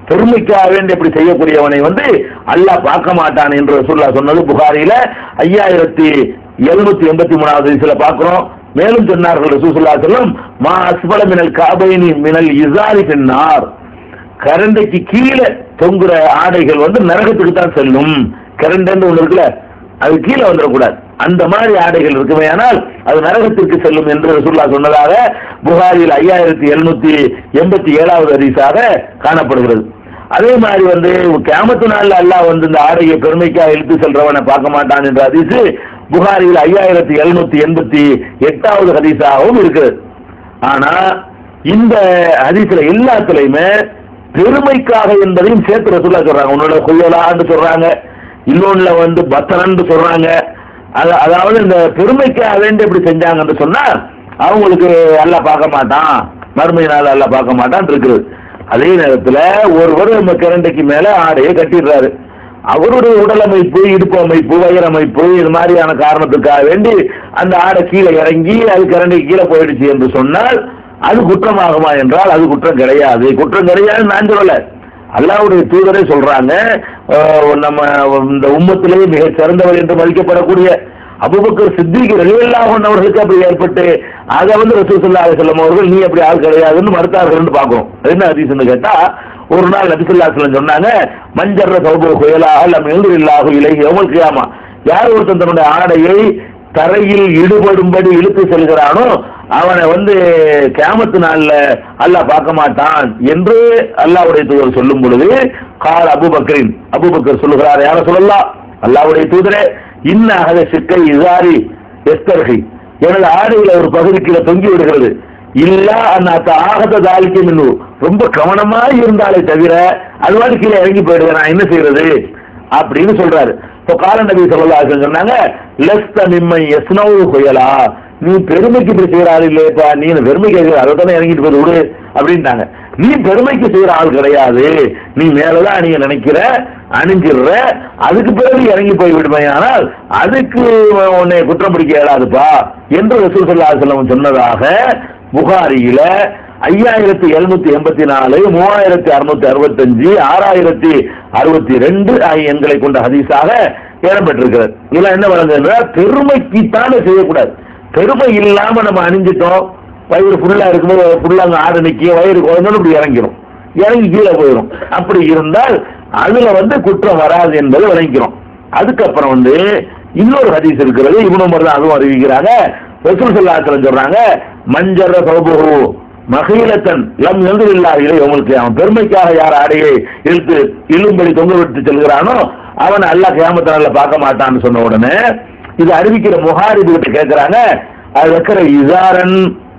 பெருமைக்காக வேண்டி இப்படி செய்யக்கூடியவனை வந்து அல்லாஹ் பார்க்க மாட்டான் என்று ரசூலுல்லாஹ் சொன்னது புகாரில ஐயாயிரத்தி எழுநூத்தி எண்பத்தி மூணாவது வயசுல பார்க்கிறோம் மேலும் சொன்னார்கள் ரசூசுல்லா சொல்லும் மா அஸ்பல மினல் காபைனி மினல் இசாரி பின்னார் கரண்டைக்கு கீழே தொங்குற ஆடைகள் வந்து நரகத்துக்கு தான் செல்லும் கரண்டைன்னு ஒண்ணு இருக்குல்ல அது கீழே வந்துடக்கூடாது அந்த மாதிரி ஆடைகள் இருக்குமே ஆனால் அது நரகத்திற்கு செல்லும் என்று ரசூல்லா சொன்னதாக புகாரில் ஐயாயிரத்தி எழுநூத்தி எண்பத்தி ஏழாவது ஹதீஸாக காணப்படுகிறது அதே மாதிரி வந்து கேமத்து நாள்ல அல்லாஹ் வந்து இந்த ஆடையை பெருமைக்காக இழுத்து செல்றவனை பார்க்க மாட்டான் என்ற ஹதீஸ் புகாரில் ஐயாயிரத்தி எழுநூத்தி எண்பத்தி எட்டாவது ஹதீஸாகவும் இருக்குது ஆனா இந்த ஹதீஸ்ல எல்லாத்துலயுமே பெருமைக்காக என்பதையும் சேர்த்து ரசூல்லா சொல்றாங்க உன்னோட குயலான்னு சொல்றாங்க இன்னொன்னுல வந்து பத்தனன்னு சொல்றாங்க அது அதாவது இந்த பெருமைக்காக வேண்டி இப்படி செஞ்சாங்கன்னு சொன்னா அவங்களுக்கு எல்லாம் பார்க்க மாட்டான் மறுமை நாள் எல்லாம் பார்க்க மாட்டான் இருக்குது அதே நேரத்துல ஒருவர் நம்ம கிரண்டைக்கு மேல ஆடையை கட்டிடுறாரு அவருடைய உடல் அமைப்பு இடுப்பு அமைப்பு வயிறு அமைப்பு இது மாதிரியான காரணத்துக்காக வேண்டி அந்த ஆடை கீழே இறங்கி அது கரண்டைக்கு கீழே போயிடுச்சு என்று சொன்னால் அது குற்றமாகுமா என்றால் அது குற்றம் கிடையாது குற்றம் கிடையாது நான் சொல்லல அல்லாவுடைய தூதரே சொல்றாங்க அஹ் நம்ம இந்த உம்மத்திலேயே மிக சிறந்தவர் என்று மதிக்கப்படக்கூடிய அபுபக்கர் சித்திக்கு ரலியல்லாஹன் அவர்களுக்கு அப்படி ஏற்பட்டு அதை வந்து ரசூசல்லா செல்லம் அவர்கள் நீ அப்படி ஆள் கிடையாதுன்னு மறுத்தார்கள்னு பார்க்கிறோம் என்ன ஹதீஸ்னு கேட்டா ஒரு நாள் நபிசுல்லா செல்லம் சொன்னாங்க மஞ்சர்ற சௌபு குயலா அல்ல மெழுந்து இல்லாகும் இலை எவள் கியாமா யார் ஒருத்தன் தன்னுடைய ஆடையை தரையில் ஈடுபடும்படி இழுத்து செல்கிறானோ அவனை வந்து கேமத்து நாள்ல அல்லாஹ் பார்க்க மாட்டான் என்று அல்லாஹ்வுடைய தூதர் சொல்லும் பொழுது கால் அபுபக்கரின் அபுபக்கர் சொல்லுகிறார் யார சொல்லலாம் அல்லாஹ்வுடைய தூதரே இன்ன அகத சிக்கை இசாரி எஸ்தர்கை எனது ஆடையில ஒரு பகுதி கீழே தொங்கி விடுகிறது இல்ல அந்த ஆகத தாளிக்கும் இன்னும் ரொம்ப கவனமா இருந்தாலே தவிர அது மாதிரி கீழே இறங்கி போயிடுவேன் நான் என்ன செய்யறது அப்படின்னு சொல்றாரு இப்போ கால நபி சொல்லலாம் சொன்னாங்க லஸ்த மிம்மை எஸ்னவு கொயலா நீ பெருமைக்கு இப்படி செய்யற ஆள் இல்லையப்பா நீ என்ன பெருமைக்கு செய்யற அதை தானே இறங்கிட்டு போய் விடு அப்படின்ட்டாங்க நீ பெருமைக்கு செய்யற ஆள் கிடையாது நீ மேலதான் நீங்க நினைக்கிற அணிஞ்சிடுற அதுக்கு பிறகு இறங்கி போய் விடுமே ஆனால் அதுக்கு உன்னை குற்றம் பிடிக்க இயலாதுப்பா என்று ரசூல் சல்லா செல்லம் சொன்னதாக புகாரியில ஐயாயிரத்தி எழுநூத்தி எண்பத்தி நாலு மூவாயிரத்தி அறுநூத்தி அறுபத்தஞ்சு ஆறாயிரத்தி அறுபத்தி ரெண்டு ஆகிய எண்களை கொண்ட ஹதீஸாக இடம்பெற்றிருக்கிறது இதெல்லாம் என்ன வழங்குதுன்னா பெருமைக்குத்தானே செய்யக்கூடாது பெருமை இல்லாம நம்ம அணிஞ்சிட்டோம் வயிறு ஃபுல்லா இருக்கும்போது ஃபுல்லா அங்க ஆடு நிக்க வயிறு குழந்தை இப்படி இறங்கிரும் இறங்கி கீழே போயிடும் அப்படி இருந்தால் அதுல வந்து குற்றம் வராது என்பதை விளங்கிக்கிறோம் அதுக்கப்புறம் வந்து இன்னொரு ஹதீஸ் இருக்கிறது இவனு தான் அதுவும் அறிவிக்கிறாங்க ரசூல் ஸல்லல்லாஹு சொல்றாங்க மஞ்சர சௌபுஹு மகீலத்தன் லம் எழுந்தில்லா இலை உங்களுக்கு அவன் பெருமைக்காக யார் ஆடையை இழுத்து இழும்படி தொங்க விட்டு செல்கிறானோ அவன் அல்லாஹ் கியாமத்தினால பார்க்க மாட்டான்னு சொன்ன உடனே இது அறிவிக்கிற முஹாரிபு கிட்ட கேட்கிறாங்க அது வைக்கிற இசாரன்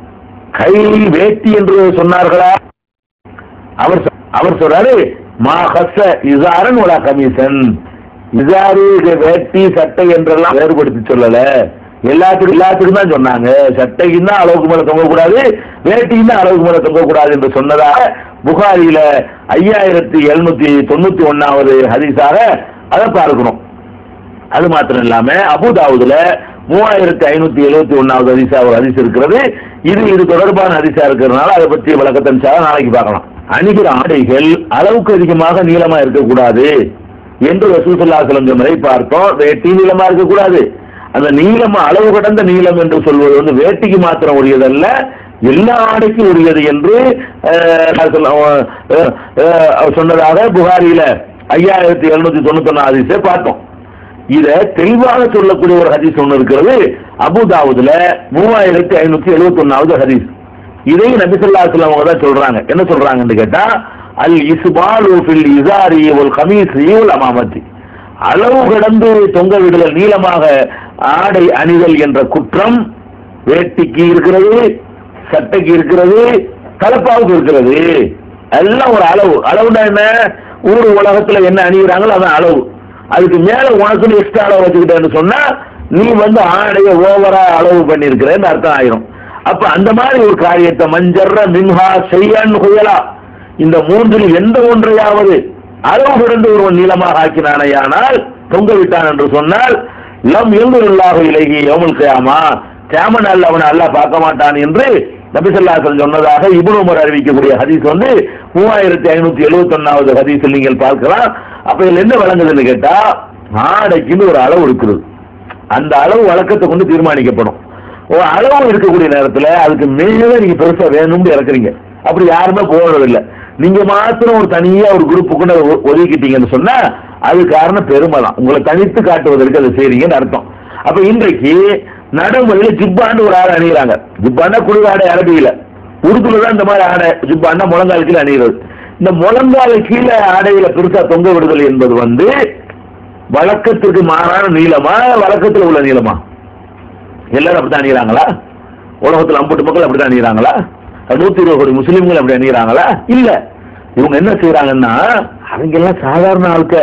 கை வேட்டி என்று சொன்னார்களா அவர் சொ- அவர் சொல்றாரு மா ஹஸ்ஸ இசாரன் உலா கமிசன் இசாரு இது வேட்டி சட்டை என்றெல்லாம் வேறுபடுத்தி சொல்லல எல்லாத்துக்கும் எல்லாத்துக்கும் தான் சொன்னாங்க சட்டைக்கும் தான் அளவுக்கு மேல தொங்கக்கூடாது வேட்டிக்கும் தான் அளவுக்கு மேல தொங்கக்கூடாது என்று சொன்னதாக புகாரியில ஐயாயிரத்தி எழுநூத்தி தொண்ணூத்தி ஒன்னாவது ஹதீஸாக அதை பார்க்கணும் அது மாத்திரம் இல்லாம அபுதாவுதுல மூவாயிரத்தி ஐநூத்தி எழுபத்தி ஒன்னாவது ஹதீஸா ஒரு ஹதீஸ் இருக்கிறது இது இது தொடர்பான ஹதீஸா இருக்கிறதுனால அதை பற்றி விளக்கத்தை இன்ஷா அல்லாஹ் நாளைக்கு பார்க்கலாம் அணிகிற ஆடைகள் அளவுக்கு அதிகமாக நீளமா இருக்கக்கூடாது என்று ரசூசல்லாசலம் சொன்னதை பார்த்தோம் வேட்டி நீளமா இருக்கக்கூடாது அந்த நீளம் அளவு கடந்த நீளம் என்று சொல்வது வந்து வேட்டிக்கு மாத்திரம் உரியதல்ல எல்லா ஆடைக்கும் உரியது என்று அஹ், நான் சொல்ல- அஹ், அஹ், அவர் சொன்னதாக புகாரியில ஐயாயிரத்தி எழுநூத்தி தொண்ணூத்தி ஒன்னாவது பார்த்தோம் இத தெளிவாக சொல்லக்கூடிய ஒரு ஹதீஸ் ஒன்று இருக்கிறது அபுதாவுதுல மூவாயிரத்தி ஐநூத்தி எழுபத்தி ஒன்னாவது ஹதீஸ் இதையும் நபிசல்லா அவங்க தான் சொல்றாங்க என்ன சொல்றாங்கன்னு கேட்டா அல் இஸ்பாலு ஃபில் இசாரி ஒல் கமீசி ஒல் அமாமத்தி அளவு கடந்து தொங்க விடுதல் நீளமாக ஆடை அணிதல் என்ற குற்றம் வேட்டிக்கு இருக்கிறது சட்டைக்கு இருக்கிறது கலப்பாவுக்கு இருக்கிறது எல்லாம் ஒரு அளவு அளவுனா என்ன ஊர் உலகத்துல என்ன அணிகிறாங்களோ அதான் அளவு அதுக்கு மேல உனக்குன்னு எக்ஸ்ட்ரா அளவு வச்சுக்கிட்டேன்னு சொன்னா நீ வந்து ஆடைய ஓவரா அளவு பண்ணிருக்கிறேன்னு அர்த்தம் ஆயிரும் அப்ப அந்த மாதிரி ஒரு காரியத்தை மஞ்சர்ற மின்ஹா செய்யான்னு குயலா இந்த மூன்றில் எந்த ஒன்றையாவது அளவு கிடந்து ஒருவன் நீளமாக ஆக்கினானையானால் தொங்க விட்டான் என்று சொன்னால் லம் எழுந்துள்ளாக இலகி யௌமுல் கியாமா கியாம நாள் அவனை அல்லாஹ் பார்க்க மாட்டான் என்று நபிசல்லாசன் சொன்னதாக இப்னு உமர் அறிவிக்கக்கூடிய ஹதீஸ் வந்து மூவாயிரத்தி ஐநூத்தி எழுபத்தி ஒன்னாவது ஹதீஸில் நீங்கள் பார்க்கலாம் அப்ப இதுல என்ன வழங்குதுன்னு கேட்டா ஆடைக்குன்னு ஒரு அளவு இருக்குது அந்த அளவு வழக்கத்தை கொண்டு தீர்மானிக்கப்படும் ஒரு அளவு இருக்கக்கூடிய நேரத்துல அதுக்கு மேல நீங்க பெருசா வேணும்னு இறக்குறீங்க அப்படி யாருமே போறது இல்ல நீங்க மாத்திரம் ஒரு தனியா ஒரு குரூப்புக்குள்ள ஒ- ஒதுக்கிட்டீங்கன்னு சொன்னா அது காரணம் பெருமை தான் உங்களை தனித்து காட்டுவதற்கு அதை செய்றீங்கன்னு அர்த்தம் அப்ப இன்றைக்கு நடைமுறையில ஜிப்பான்னு ஒரு ஆடை அணிகிறாங்க ஜிப்பான்னா குளிராடை அரபியில உருதுல தான் இந்த மாதிரி ஆடை ஜிப்பான்னா முழங்கால் கீழே அணிகிறது இந்த முழங்கால் கீழே ஆடையில பெருசா தொங்க விடுதல் என்பது வந்து வழக்கத்திற்கு மாறான நீளமா வழக்கத்தில் உள்ள நீளமா எல்லாரும் அப்படித்தான் அணிகிறாங்களா உலகத்தில் அம்பட்டு மக்கள் அப்படித்தான் அணிகிறாங்களா நூத்தி இருபது கோடி முஸ்லீம்கள் அப்படி அணிகிறாங்களா இல்ல இவங்க என்ன செய்யறாங்கன்னா அவங்க எல்லாம் சாதாரண ஆட்க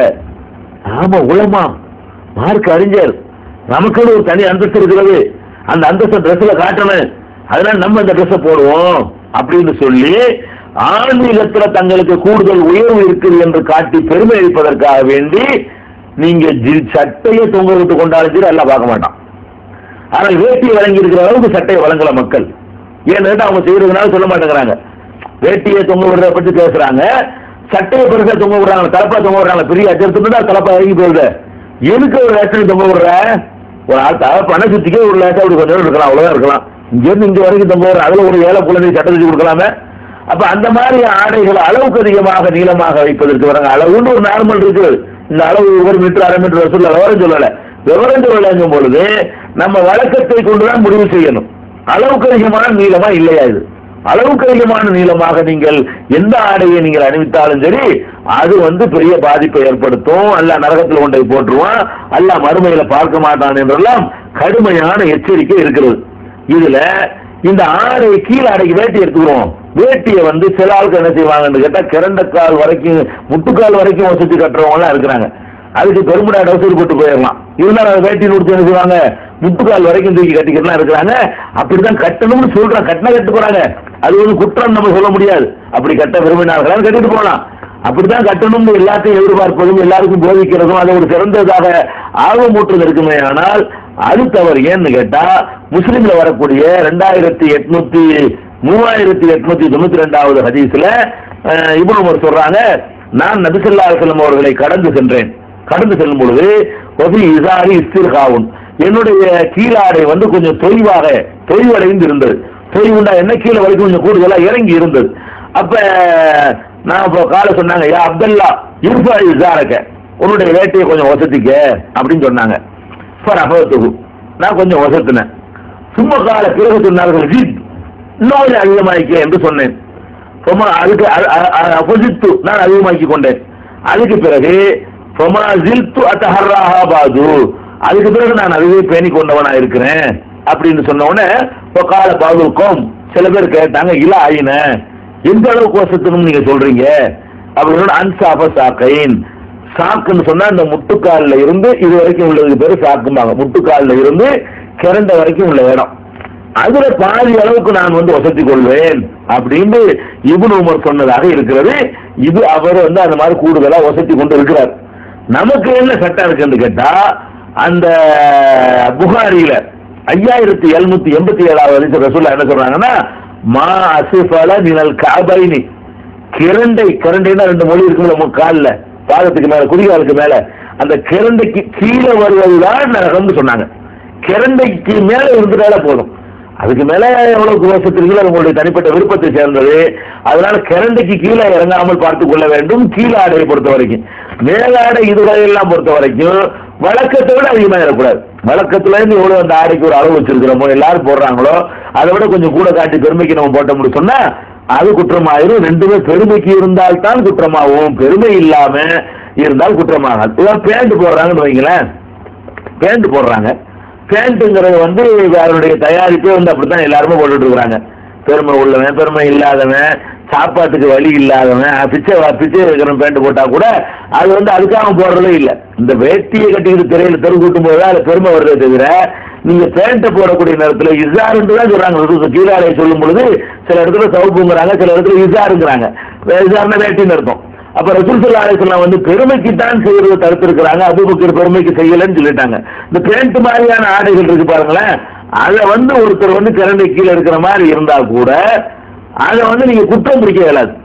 ஆமா உலமா மார்க் அறிஞர் நமக்குன்னு ஒரு தனி அந்தஸ்து இருக்கிறது அந்த அந்தஸ்து ட்ரெஸ்ல காட்டணும் அதனால நம்ம இந்த ட்ரெஸ்ஸை போடுவோம் அப்படின்னு சொல்லி ஆன்மீகத்துல தங்களுக்கு கூடுதல் உயர்வு இருக்குது என்று காட்டி பெருமை அளிப்பதற்காக வேண்டி நீங்க ஜி- சட்டையை தொங்க விட்டு கொண்டாலும் சரி எல்லாம் பார்க்க மாட்டான் ஆனால் வேட்டியை வழங்கி இருக்கிற அளவுக்கு சட்டையை வழங்கல மக்கள் ஏன்னு அவங்க செய்யறதுனால சொல்ல மாட்டேங்கிறாங்க வேட்டியை தொங்க விடுறத பத்தி பேசுறாங்க சட்டையை பெருசா தொங்க விடுறாங்க தலப்பா தொங்க விடுறாங்க பெரிய அச்சரத்து தான் தலப்பா இறங்கி போகுது எதுக்கு ஒரு லேசன் தொங்க விடுற ஒரு ஆள் தலை பண சுத்திக்கே ஒரு லேசா அப்படி கொஞ்சம் நேரம் இருக்கலாம் அவ்வளவுதான் இருக்கலாம் இங்க இருந்து இங்க வரைக்கும் தொங்க விடுற அதுல ஒரு ஏழை குழந்தை சட்டை வச்சு கொடுக்கலாமே அப்ப அந்த மாதிரி ஆடைகள் அளவுக்கு அதிகமாக நீளமாக வைப்பதற்கு வராங்க அளவுன்னு ஒரு நார்மல் இருக்குது இந்த அளவு ஒரு மீட்டர் அரை மீட்டர் சொல்ல விவரம் சொல்லல விவரம் சொல்லலைங்கும் பொழுது நம்ம வழக்கத்தை கொண்டுதான் முடிவு செய்யணும் அளவுக்கு அதிகமான நீளமா இல்லையா இது அளவுக்கு அதிகமான நீளமாக நீங்கள் எந்த ஆடையை நீங்கள் அணிவித்தாலும் சரி அது வந்து பெரிய பாதிப்பை ஏற்படுத்தும் அல்ல நரகத்தில் கொண்டை போட்டுருவான் அல்ல மறுமையில பார்க்க மாட்டான் என்றெல்லாம் கடுமையான எச்சரிக்கை இருக்கிறது இதுல இந்த ஆடை கீழ ஆடைக்கு வேட்டி எடுத்துக்கிறோம் வேட்டியை வந்து சில ஆளுக்கு என்ன செய்வாங்கன்னு கேட்டா கிறண்ட கால் வரைக்கும் முட்டுக்கால் வரைக்கும் வசதி கட்டுறவங்க எல்லாம் இருக்கிறாங்க அதுக்கு பெருமுடா டவுசர் போட்டு போயிடலாம் இருந்தாலும் வேட்டி நூற்றி என்ன செய்வாங்க முட்டுக்கால் வரைக்கும் தூக்கி கட்டிக்கிட்டுலாம் இருக்கிறாங்க அப்படிதான் கட்டணும்னு சொல்றாங்க கட்டினா கட்டு போறாங்க அது வந்து குற்றம் நம்ம சொல்ல முடியாது அப்படி கட்ட விரும்பினார்களான்னு கட்டிட்டு போகலாம் அப்படித்தான் கட்டணும்னு எல்லாத்தையும் எதிர்பார்ப்பதும் எல்லாருக்கும் போதிக்கிறதும் அதை ஒரு சிறந்ததாக ஆர்வமூட்டுறது இருக்குமே ஆனால் அது தவறு ஏன்னு கேட்டா முஸ்லிம்ல வரக்கூடிய ரெண்டாயிரத்தி எட்நூத்தி மூவாயிரத்தி எட்நூத்தி தொண்ணூத்தி ரெண்டாவது ஹதீஸ்ல அஹ், இப்னு உமர் சொல்றாங்க நான் நபிசல்லா செல்லம் அவர்களை கடந்து சென்றேன் கடந்து செல்லும் பொழுது ஒபி இசாரி இஸ்திர்காவுன் என்னுடைய கீழாடை வந்து கொஞ்சம் தொய்வாக தொய்வடைந்து இருந்தது தொய்வுண்டா என்ன கீழே வரைக்கும் கொஞ்சம் கூடுதலா இறங்கி இருந்தது அப்ப நான் இப்போ காலை சொன்னாங்க யா அப்துல்லா இருப்பா இசாரக்க உன்னுடைய வேட்டையை கொஞ்சம் வசதிக்க அப்படின்னு சொன்னாங்க ஃபார் அபத்துகு நான் கொஞ்சம் வசத்தினேன் சும்மா கால பிறகு சொன்னார்கள் ஜித் இன்னும் கொஞ்சம் அதிகமாயிக்க என்று சொன்னேன் ரொம்ப அதுக்கு அப்போசித்து நான் அதிகமாக்கி கொண்டேன் அதுக்கு பிறகு ஃபமா ஜில்து அத்தஹர்ராஹா பாது அதுக்கு பிறகு நான் அதுவே பேணி கொண்டவனா இருக்கிறேன் அப்படின்னு சொன்ன உடனே கால பாதுக்கும் சில பேர் கேட்டாங்க இல்ல ஆயின எந்த அளவுக்கு வசத்தணும் நீங்க சொல்றீங்க அப்படின்னு அன்சாப சாக்கைன் சாக்குன்னு சொன்னா இந்த முட்டுக்கால்ல இருந்து இது வரைக்கும் உள்ளதுக்கு பேரு சாக்கும்பாங்க முட்டுக்கால்ல இருந்து கிறண்ட வரைக்கும் உள்ள இடம் அதுல பாதி அளவுக்கு நான் வந்து வசதி கொள்வேன் அப்படின்னு இப்னு உமர் சொன்னதாக இருக்கிறது இது அவர் வந்து அந்த மாதிரி கூடுதலா வசதி கொண்டு இருக்கிறார் நமக்கு என்ன சட்டம் இருக்குன்னு கேட்டா அந்த புகாரியில ஐயாயிரத்தி எழுநூத்தி எண்பத்தி ஏழாவது ரசூல்லா என்ன சொல்றாங்கன்னா மா அசிஃபல மினல் காபைனி கிரண்டை கிரண்டைன்னா ரெண்டு மொழி இருக்குல்ல உங்க கால்ல பாதத்துக்கு மேல குதிகாலுக்கு மேல அந்த கிரண்டைக்கு கீழே வருவதுதான் நரகம்னு சொன்னாங்க கிரண்டைக்கு மேல இருந்துட்டாலே போதும் அதுக்கு மேல எவ்வளவு வருஷத்திற்கு அது உங்களுடைய தனிப்பட்ட விருப்பத்தை சேர்ந்தது அதனால கிரண்டைக்கு கீழே இறங்காமல் பார்த்துக் கொள்ள வேண்டும் கீழே ஆடையை பொறுத்த வரைக்கும் மேலாடை இதுவரையெல்லாம் பொறுத்த வரைக்கும் வழக்கத்தை விட அதிகமாக இருக்கக்கூடாது வழக்கத்துல இருந்து எவ்வளவு அந்த ஆடைக்கு ஒரு அளவு வச்சிருக்கிறோமோ எல்லாரும் போடுறாங்களோ அதை விட கொஞ்சம் கூட காட்டி பெருமைக்கு நம்ம போட்டோம்னு சொன்னா அது குற்றமாயிரும் ரெண்டுமே பெருமைக்கு இருந்தால் தான் குற்றமாகும் பெருமை இல்லாம இருந்தால் குற்றமாகாது இதான் பேண்ட் போடுறாங்கன்னு வைங்களேன் பேண்ட் போடுறாங்க பேண்ட்டுங்கிறது வந்து அவருடைய தயாரிப்பே வந்து அப்படித்தான் எல்லாருமே போட்டுட்டு இருக்கிறாங்க பெருமை உள்ளவன் பெருமை இல்லாதவன் சாப்பாட்டுக்கு வழி இல்லாதவன் பிச்சை பிச்சை இருக்கிற பேண்ட் போட்டா கூட அது வந்து அதுக்காக போடுறதே இல்லை இந்த வேட்டியை கட்டிக்கிட்டு திரையில தெரு கூட்டும் போது தான் அது பெருமை வருதே தவிர நீங்க பேண்ட்டை போடக்கூடிய நேரத்துல இசாருன்னு தான் சொல்றாங்க கீழாலை சொல்லும் பொழுது சில இடத்துல சவுப்புங்கிறாங்க சில இடத்துல இசாருங்கிறாங்க இசாருன்னா வேட்டின்னு அர்த்தம் அப்ப ரசூல் சல்லா அலிஸ்லாம் வந்து பெருமைக்கு தான் செய்யறது தடுத்திருக்கிறாங்க அபுபக்கர் பெருமைக்கு செய்யலன்னு சொல்லிட்டாங்க இந்த பேண்ட் மாதிரியான ஆடைகள் இருக்கு பாருங்களேன் அதை வந்து ஒருத்தர் வந்து கிரண்டை கீழே இருக்கிற மாதிரி இருந்தா கூட அதை வந்து நீங்க குற்றம் பிடிக்க இயலாது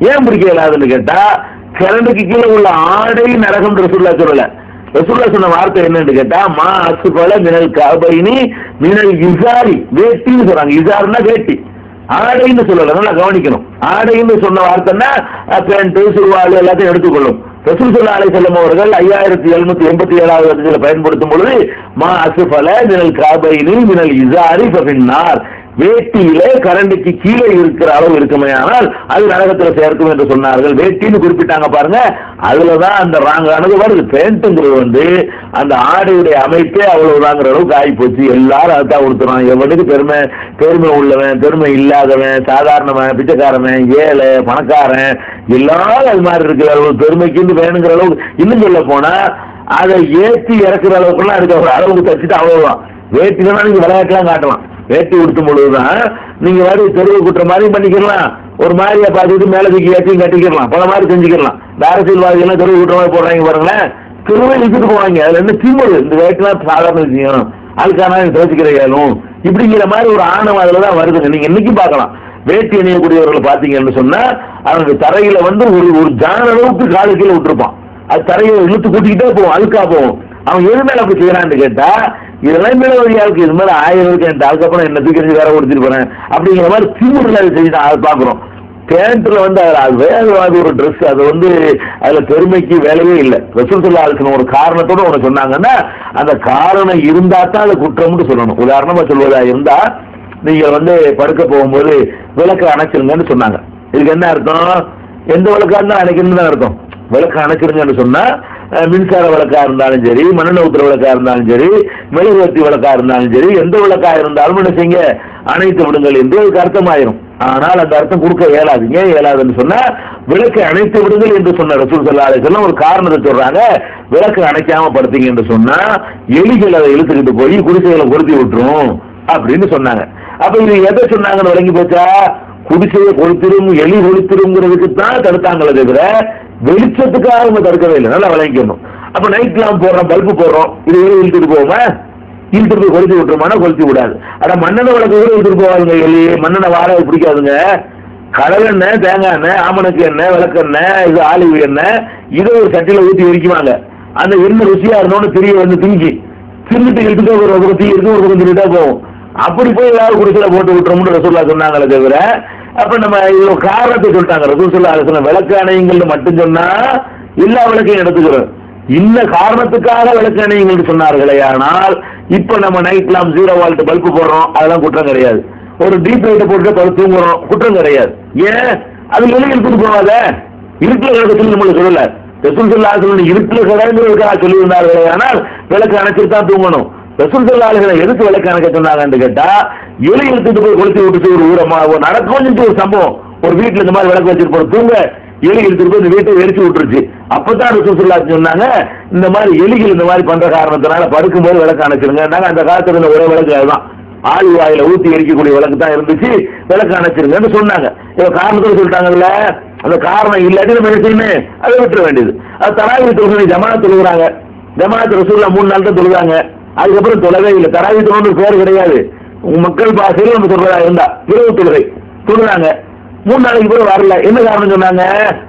ஏன் பிடிக்க இயலாதுன்னு கேட்டா கரண்டுக்கு கீழே உள்ள ஆடை நரகம் ரசூல்லா சொல்லல ரசூல்லா சொன்ன வார்த்தை என்னன்னு கேட்டா மா அசுபல மினல் கபைனி மினல் இசாரி வேட்டின்னு சொல்றாங்க இசார்னா வேட்டி ஆடைன்னு சொல்லல நல்லா கவனிக்கணும் ஆடைன்னு சொன்ன வார்த்தைன்னா பேண்ட் சுருவாள் எல்லாத்தையும் எடுத்துக்கொள்ளும் ரசூல் சொல்லா அலை செல்லம் அவர்கள் ஐயாயிரத்தி எழுநூத்தி எண்பத்தி ஏழாவது வருஷத்தில் பயன்படுத்தும் பொழுது மா அசுபல மினல் காபைனி மினல் இசாரி பின்னார் வேட்டியிலே கரண்டிக்கு கீழே இருக்கிற அளவு இருக்குமே ஆனால் அது நரகத்துல சேர்க்கும் என்று சொன்னார்கள் வேட்டின்னு குறிப்பிட்டாங்க பாருங்க அதுலதான் அந்த ராங்கானது வருது பேண்ட்டுங்கிறது வந்து அந்த ஆடையுடைய அமைப்பே அவ்வளவுதாங்கிற அளவுக்கு ஆகி போச்சு எல்லாரும் அதான் கொடுத்துறான் எவனுக்கு பெருமை பெருமை உள்ளவன் பெருமை இல்லாதவன் சாதாரணவன் பிச்சைக்காரவன் ஏழை பணக்காரன் எல்லாரும் அது மாதிரி இருக்கிற அளவு பெருமைக்கு வேணுங்கிற அளவுக்கு இன்னும் சொல்ல போனா அதை ஏற்றி இறக்குற அளவுக்குலாம் அதுக்கு ஒரு அளவுக்கு தச்சுட்டு அவ்வளவுதான் வேட்டினா நீங்க விளையாட்டுலாம் காட்டலாம் வேட்டி உடுத்தும் பொழுதுதான் நீங்க மாதிரி தெருவு குற்ற மாதிரி பண்ணிக்கலாம் ஒரு மாதிரியா பார்த்துட்டு மேல தூக்கி ஏற்றியும் கட்டிக்கலாம் பல மாதிரி செஞ்சுக்கலாம் இந்த அரசியல்வாதிகள் தெருவு குற்ற மாதிரி போடுறாங்க பாருங்களேன் தெருவை இழுத்துட்டு போவாங்க அதுல என்ன திமுரு இந்த வேட்டிலாம் சாதாரண விஷயம் அதுக்கான துவச்சிக்கிற இயலும் இப்படிங்கிற மாதிரி ஒரு ஆணவம் அதுல தான் வருதுங்க நீங்க இன்னைக்கு பார்க்கலாம் வேட்டி அணியக்கூடியவர்களை பார்த்தீங்கன்னு சொன்னா அவங்க தரையில வந்து ஒரு ஒரு ஜான அளவுக்கு காலு கீழே விட்டுருப்பான் அது தரையை இழுத்து கூட்டிக்கிட்டே போவோம் அழுக்கா போவோம் அவன் எது மேல அப்படி செய்யறான்னு கேட்டா இதெல்லாம் மேல வழியாளுக்கு இது மேல ஆயிரம் இருக்கு என்கிட்ட அதுக்கப்புறம் என்ன தூக்கி வேற கொடுத்துட்டு போறேன் அப்படிங்கிற மாதிரி திமுறில் அதை செஞ்சு அதை பாக்குறோம் பேண்ட்ல வந்து அது அது வேகவாத ஒரு ட்ரெஸ் அது வந்து அதுல பெருமைக்கு வேலையே இல்லை ரசூல் சொல்லா இருக்கணும் ஒரு காரணத்தோட ஒன்று சொன்னாங்கன்னா அந்த காரணம் இருந்தா தான் அது குற்றம்னு சொல்லணும் உதாரணமா சொல்வதா இருந்தா நீங்க வந்து படுக்க போகும்போது விளக்கு அணைச்சிருங்கன்னு சொன்னாங்க இதுக்கு என்ன அர்த்தம் எந்த விளக்கா இருந்தா அணைக்கணும்னு தான் அர்த்தம் விளக்கு அணைச்சிருங்கன்னு சொன்னா அஹ், மின்சார விளக்கா இருந்தாலும் சரி மண்ணெண்ண ஊத்துற விளக்கா இருந்தாலும் சரி மெழுகுவர்த்தி விளக்கா இருந்தாலும் சரி எந்த விளக்கா இருந்தாலும் என்ன செய்யுங்க அணைத்து விடுங்கள் என்று அதுக்கு அர்த்தமாயிரும் ஆனால் அந்த அர்த்தம் கொடுக்க இயலாது ஏன் இயலாதுன்னு சொன்னா விளக்கை அணைத்து விடுங்கள் என்று சொன்ன ரசூல் சல்லா அலிஸ்லாம் ஒரு காரணத்தை சொல்றாங்க விளக்கு அணைக்காம படுத்தீங்க என்று சொன்னா எலிகள் அதை இழுத்துக்கிட்டு போய் குடிசைகளை கொளுத்தி விட்டுரும் அப்படின்னு சொன்னாங்க அப்ப இது எதை சொன்னாங்கன்னு விளங்கி போச்சா குடிசையை கொளுத்திரும் எலி கொளுத்திருங்கிறதுக்கு தான் தடுத்தாங்களே தவிர வெளிச்சத்துக்காக அவங்க தடுக்கவே இல்லை நல்லா விளங்கிக்கணும் அப்ப நைட் லாம்ப் போடுறோம் பல்பு போடுறோம் இது எலி இழுத்துட்டு போவோமா இழுத்துட்டு போய் கொளுத்தி விட்டுருமானா கொளுத்தி விடாது அட மண்ணெண்ணெய் விளக்கு கூட இழுத்துட்டு போவாங்க எலி மண்ணெண்ணெய் வாடகை பிடிக்காதுங்க கடல் எண்ணெய் தேங்காய் எண்ணெய் ஆமணக்கு எண்ணெய் விளக்கெண்ணெய் இது ஆலிவ் எண்ணெய் இதை ஒரு சட்டியில ஊற்றி எரிக்குவாங்க அந்த எண்ணெய் ருசியா இருந்தோன்னு தெரிய வந்து திங்கி தின்னுட்டு இழுத்துட்டு ஒரு பக்கம் தீ இருக்கு ஒரு பக்கம் தின்னுட்டா போகும் அப்படி போய் ஏதாவது குடிசையில போட்டு விட்டுறோம்னு ரசூல்லா சொன்னாங்களே தவிர அப்ப நம்ம இது ஒரு காரணத்தை சொல்லிட்டாங்க ரசூல் சொல்லா சொன்ன விளக்கு அணையங்கள்னு மட்டும் சொன்னா எல்லா விளக்கையும் எடுத்துக்கிறோம் இந்த காரணத்துக்காக விளக்கு அணையங்கள் சொன்னார்களே ஆனால் இப்ப நம்ம நைட் லாம் ஜீரோ வால்ட் பல்பு போடுறோம் அதெல்லாம் குற்றம் கிடையாது ஒரு டீப் லைட்டை போட்டு படுத்து தூங்குறோம் குற்றம் கிடையாது ஏன் அது வெளியே எடுத்துட்டு போகாத இருட்டுல கிடக்க சொல்லி நம்மளுக்கு சொல்லல ரசூல் சொல்லா சொல்லி இருட்டுல கிடங்கிறதுக்காக சொல்லியிருந்தார்களே ஆனால் விளக்கு அணைச்சிட்டு தான் தூங்கணும் ரசூல் சொல்லாளுகளை எதுக்கு விளக்கு அணைக்க சொன்னாங்கன்னு கேட்டா எலி எடுத்துட்டு போய் கொளுத்தி விட்டுட்டு ஒரு ஊரமா ஒரு நடக்கும் ஒரு சம்பவம் ஒரு வீட்டுல இந்த மாதிரி விளக்கு வச்சுட்டு போற தூங்க எலி எடுத்துட்டு போய் இந்த வீட்டை எரிச்சு விட்டுருச்சு அப்பதான் ரசூல் சொல்லா சொன்னாங்க இந்த மாதிரி எலிகள் இந்த மாதிரி பண்ற காரணத்தினால படுக்கும்போது விளக்கு அணைச்சிருங்க அந்த காலத்துல இருந்த ஒரே விளக்கு அதுதான் ஆளி வாயில ஊத்தி எரிக்கக்கூடிய விளக்கு தான் இருந்துச்சு விளக்கு அணைச்சிருங்கன்னு சொன்னாங்க இவ காரணத்தோட சொல்லிட்டாங்கல்ல அந்த காரணம் இல்லாட்டி நம்ம என்ன செய்யணும் அதை விட்டுற வேண்டியது அது தராவி தொழுகை ஜமானா தொழுகிறாங்க ஜமாத் ரசூல்லா மூணு நாள் தான் தொழுதாங்க அதுக்கப்புறம் தொழவே இல்லை தராவி தொழுன்னு பேர் கிடையாது உங்க மக்கள் பாஷையில் நம்ம சொல்றதா இருந்தா இரவு தொழுகை தொழுதாங்க மூணு நாளைக்கு பிறகு வரல என்ன காரணம் சொன்னாங்க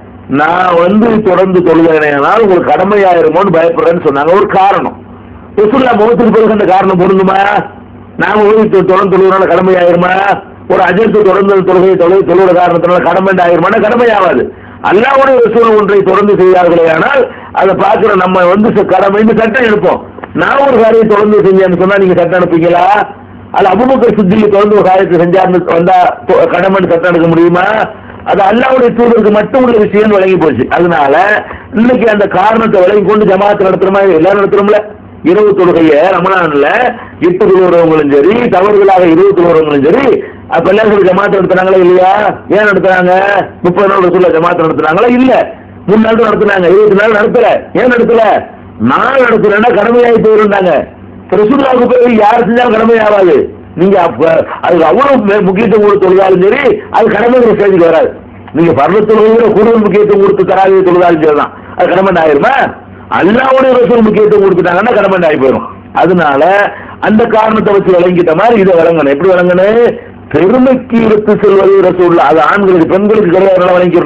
நான் வந்து தொடர்ந்து தொழுகிறேனால் உங்களுக்கு கடமையாயிருமோன்னு பயப்படுறேன்னு சொன்னாங்க ஒரு காரணம் ரசூல்லா முகத்துக்கு பிறகு அந்த காரணம் பொருந்துமா நாம ஓடி தொ- தொடர்ந்து தொழுகிறனால கடமை ஆயிருமா ஒரு அஜர்த்து தொடர்ந்து தொழுகை தொழுகை தொழுகிற காரணத்தினால கடமை ஆயிருமானா கடமை ஆகாது அல்லாவுடைய ரசூல் ஒன்றை தொடர்ந்து செய்தார்களே ஆனால் அதை பார்க்கிற நம்ம வந்து ச- கடமைன்னு சட்டம் எடுப்போம் நான் ஒரு காரியம் தொடர்ந்து செஞ்சேன்னு சொன்னா நீங்க சட்டம் எடுப்பீங்களா அது அபுபக்கர் சித்தியை தொடர்ந்து ஒரு காரியத்தை செஞ்சார்னு வந்தா தொ- கடமைன்னு சட்டம் எடுக்க முடியுமா அது அல்லாவுடைய தூதருக்கு மட்டும் உள்ள விஷயம் விளங்கி போச்சு அதனால இன்னைக்கு அந்த காரணத்தை விளங்கி கொண்டு ஜமாத்து நடத்துற மாதிரி எல்லாரும் நடத்துறோம்ல இரவு தொழுகைய ரமணான்ல எட்டு தொழுகிறவங்களும் சரி தவறுகளாக இருபது தொழுகிறவங்களும் சரி அப்ப எல்லாம் சொல்லி ஜமாத்து நடத்துனாங்களா இல்லையா ஏன் நடத்துறாங்க முப்பது நாள் சொல்ல ஜமாத்து நடத்துனாங்களா இல்ல மூணு நாள் தான் நடத்துனாங்க இருபத்தி நாள் நடத்தல ஏன் நடத்தல நான் நடத்துறேன்னா கடமையாகி போயிருந்தாங்க ரசூல்லாவுக்கு பிறகு யார் செஞ்சாலும் கடமை ஆகாது நீங்க அப்ப அதுக்கு அவ்வளவு மே- முக்கியத்துவம் கொடுத்து தொழுதாலும் சரி அது கடமைங்கிற ஸ்டேஜுக்கு வராது நீங்க பர்வ தொழுகையில கூடுதல் முக்கியத்துவம் கொடுத்து தராவிய தொழுதாலும் சரிதான் அது கடமை ஆயிருமா அல்லாவுடைய ரசூல் முக்கியத்துவம் கொடுத்துட்டாங்கன்னா கடமை ஆகி போயிடும் அதனால அந்த காரணத்தை வச்சு விளங்கிட்ட மாதிரி இதை விளங்கணும் எப்படி விளங்கணும் பெருமைக்கு எடுத்து செல்வது ரசூல் அது ஆண்களுக்கு பெண்களுக்கு கிடையாது நல்லா விளங்கிக்கணும்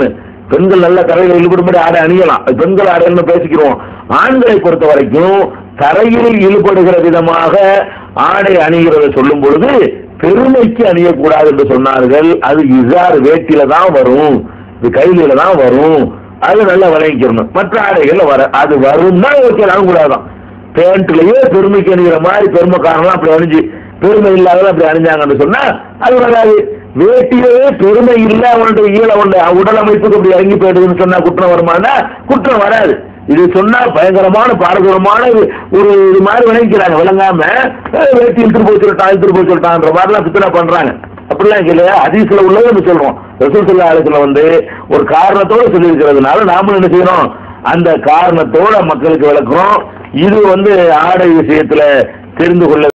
பெண்கள் நல்ல கரையில் ஈடுபடும்படி ஆடை அணியலாம் அது பெண்கள் ஆடைன்னு பேசிக்கிறோம் ஆண்களை பொறுத்த வரைக்கும் தரையில் ஈடுபடுகிற விதமாக ஆடை அணிகிறத சொல்லும் பொழுது பெருமைக்கு அணியக்கூடாது என்று சொன்னார்கள் அது இசார் வேட்டில தான் வரும் இது கைலில தான் வரும் அது நல்லா விளைவிக்கணும் மற்ற ஆடைகள்ல வர அது வரும்னா ஓகே கூடாதான் பேண்ட்லயே பெருமைக்கு அணிகிற மாதிரி பெருமைக்காரங்களாம் அப்படி அணிஞ்சு பெருமை இல்லாதவங்க அப்படி அணிஞ்சாங்கன்னு சொன்னா அது வராது வேட்டியிலே பெருமை இல்ல அவனுடைய ஈழ உள்ள உடல் அமைப்புக்கு அப்படி இறங்கி போயிடுதுன்னு சொன்னா குற்றம் வருமானா குற்றம் வராது இது சொன்னா பயங்கரமான பாரதூரமான இது- ஒரு இது மாதிரி விளைவிக்கிறாங்க விளங்காம அஹ், வேட்டி இழுத்துட்டு போய் சொல்லிட்டான் இழுத்துட்டு போய் சொல்லிட்டான்ற மாதிரிலாம் பித்தனை பண்றாங்க அப்படிலாம் இல்லையா அதிசல உள்ளதை நம்ம சொல்றோம் ரசூல் சொல்லா ஆலயத்துல வந்து ஒரு காரணத்தோட சொல்லி இருக்கிறதுனால நாமளும் என்ன செய்யறோம் அந்த காரணத்தோட மக்களுக்கு விளக்குறோம் இது வந்து ஆடை விஷயத்துல தெரிந்து கொள்ள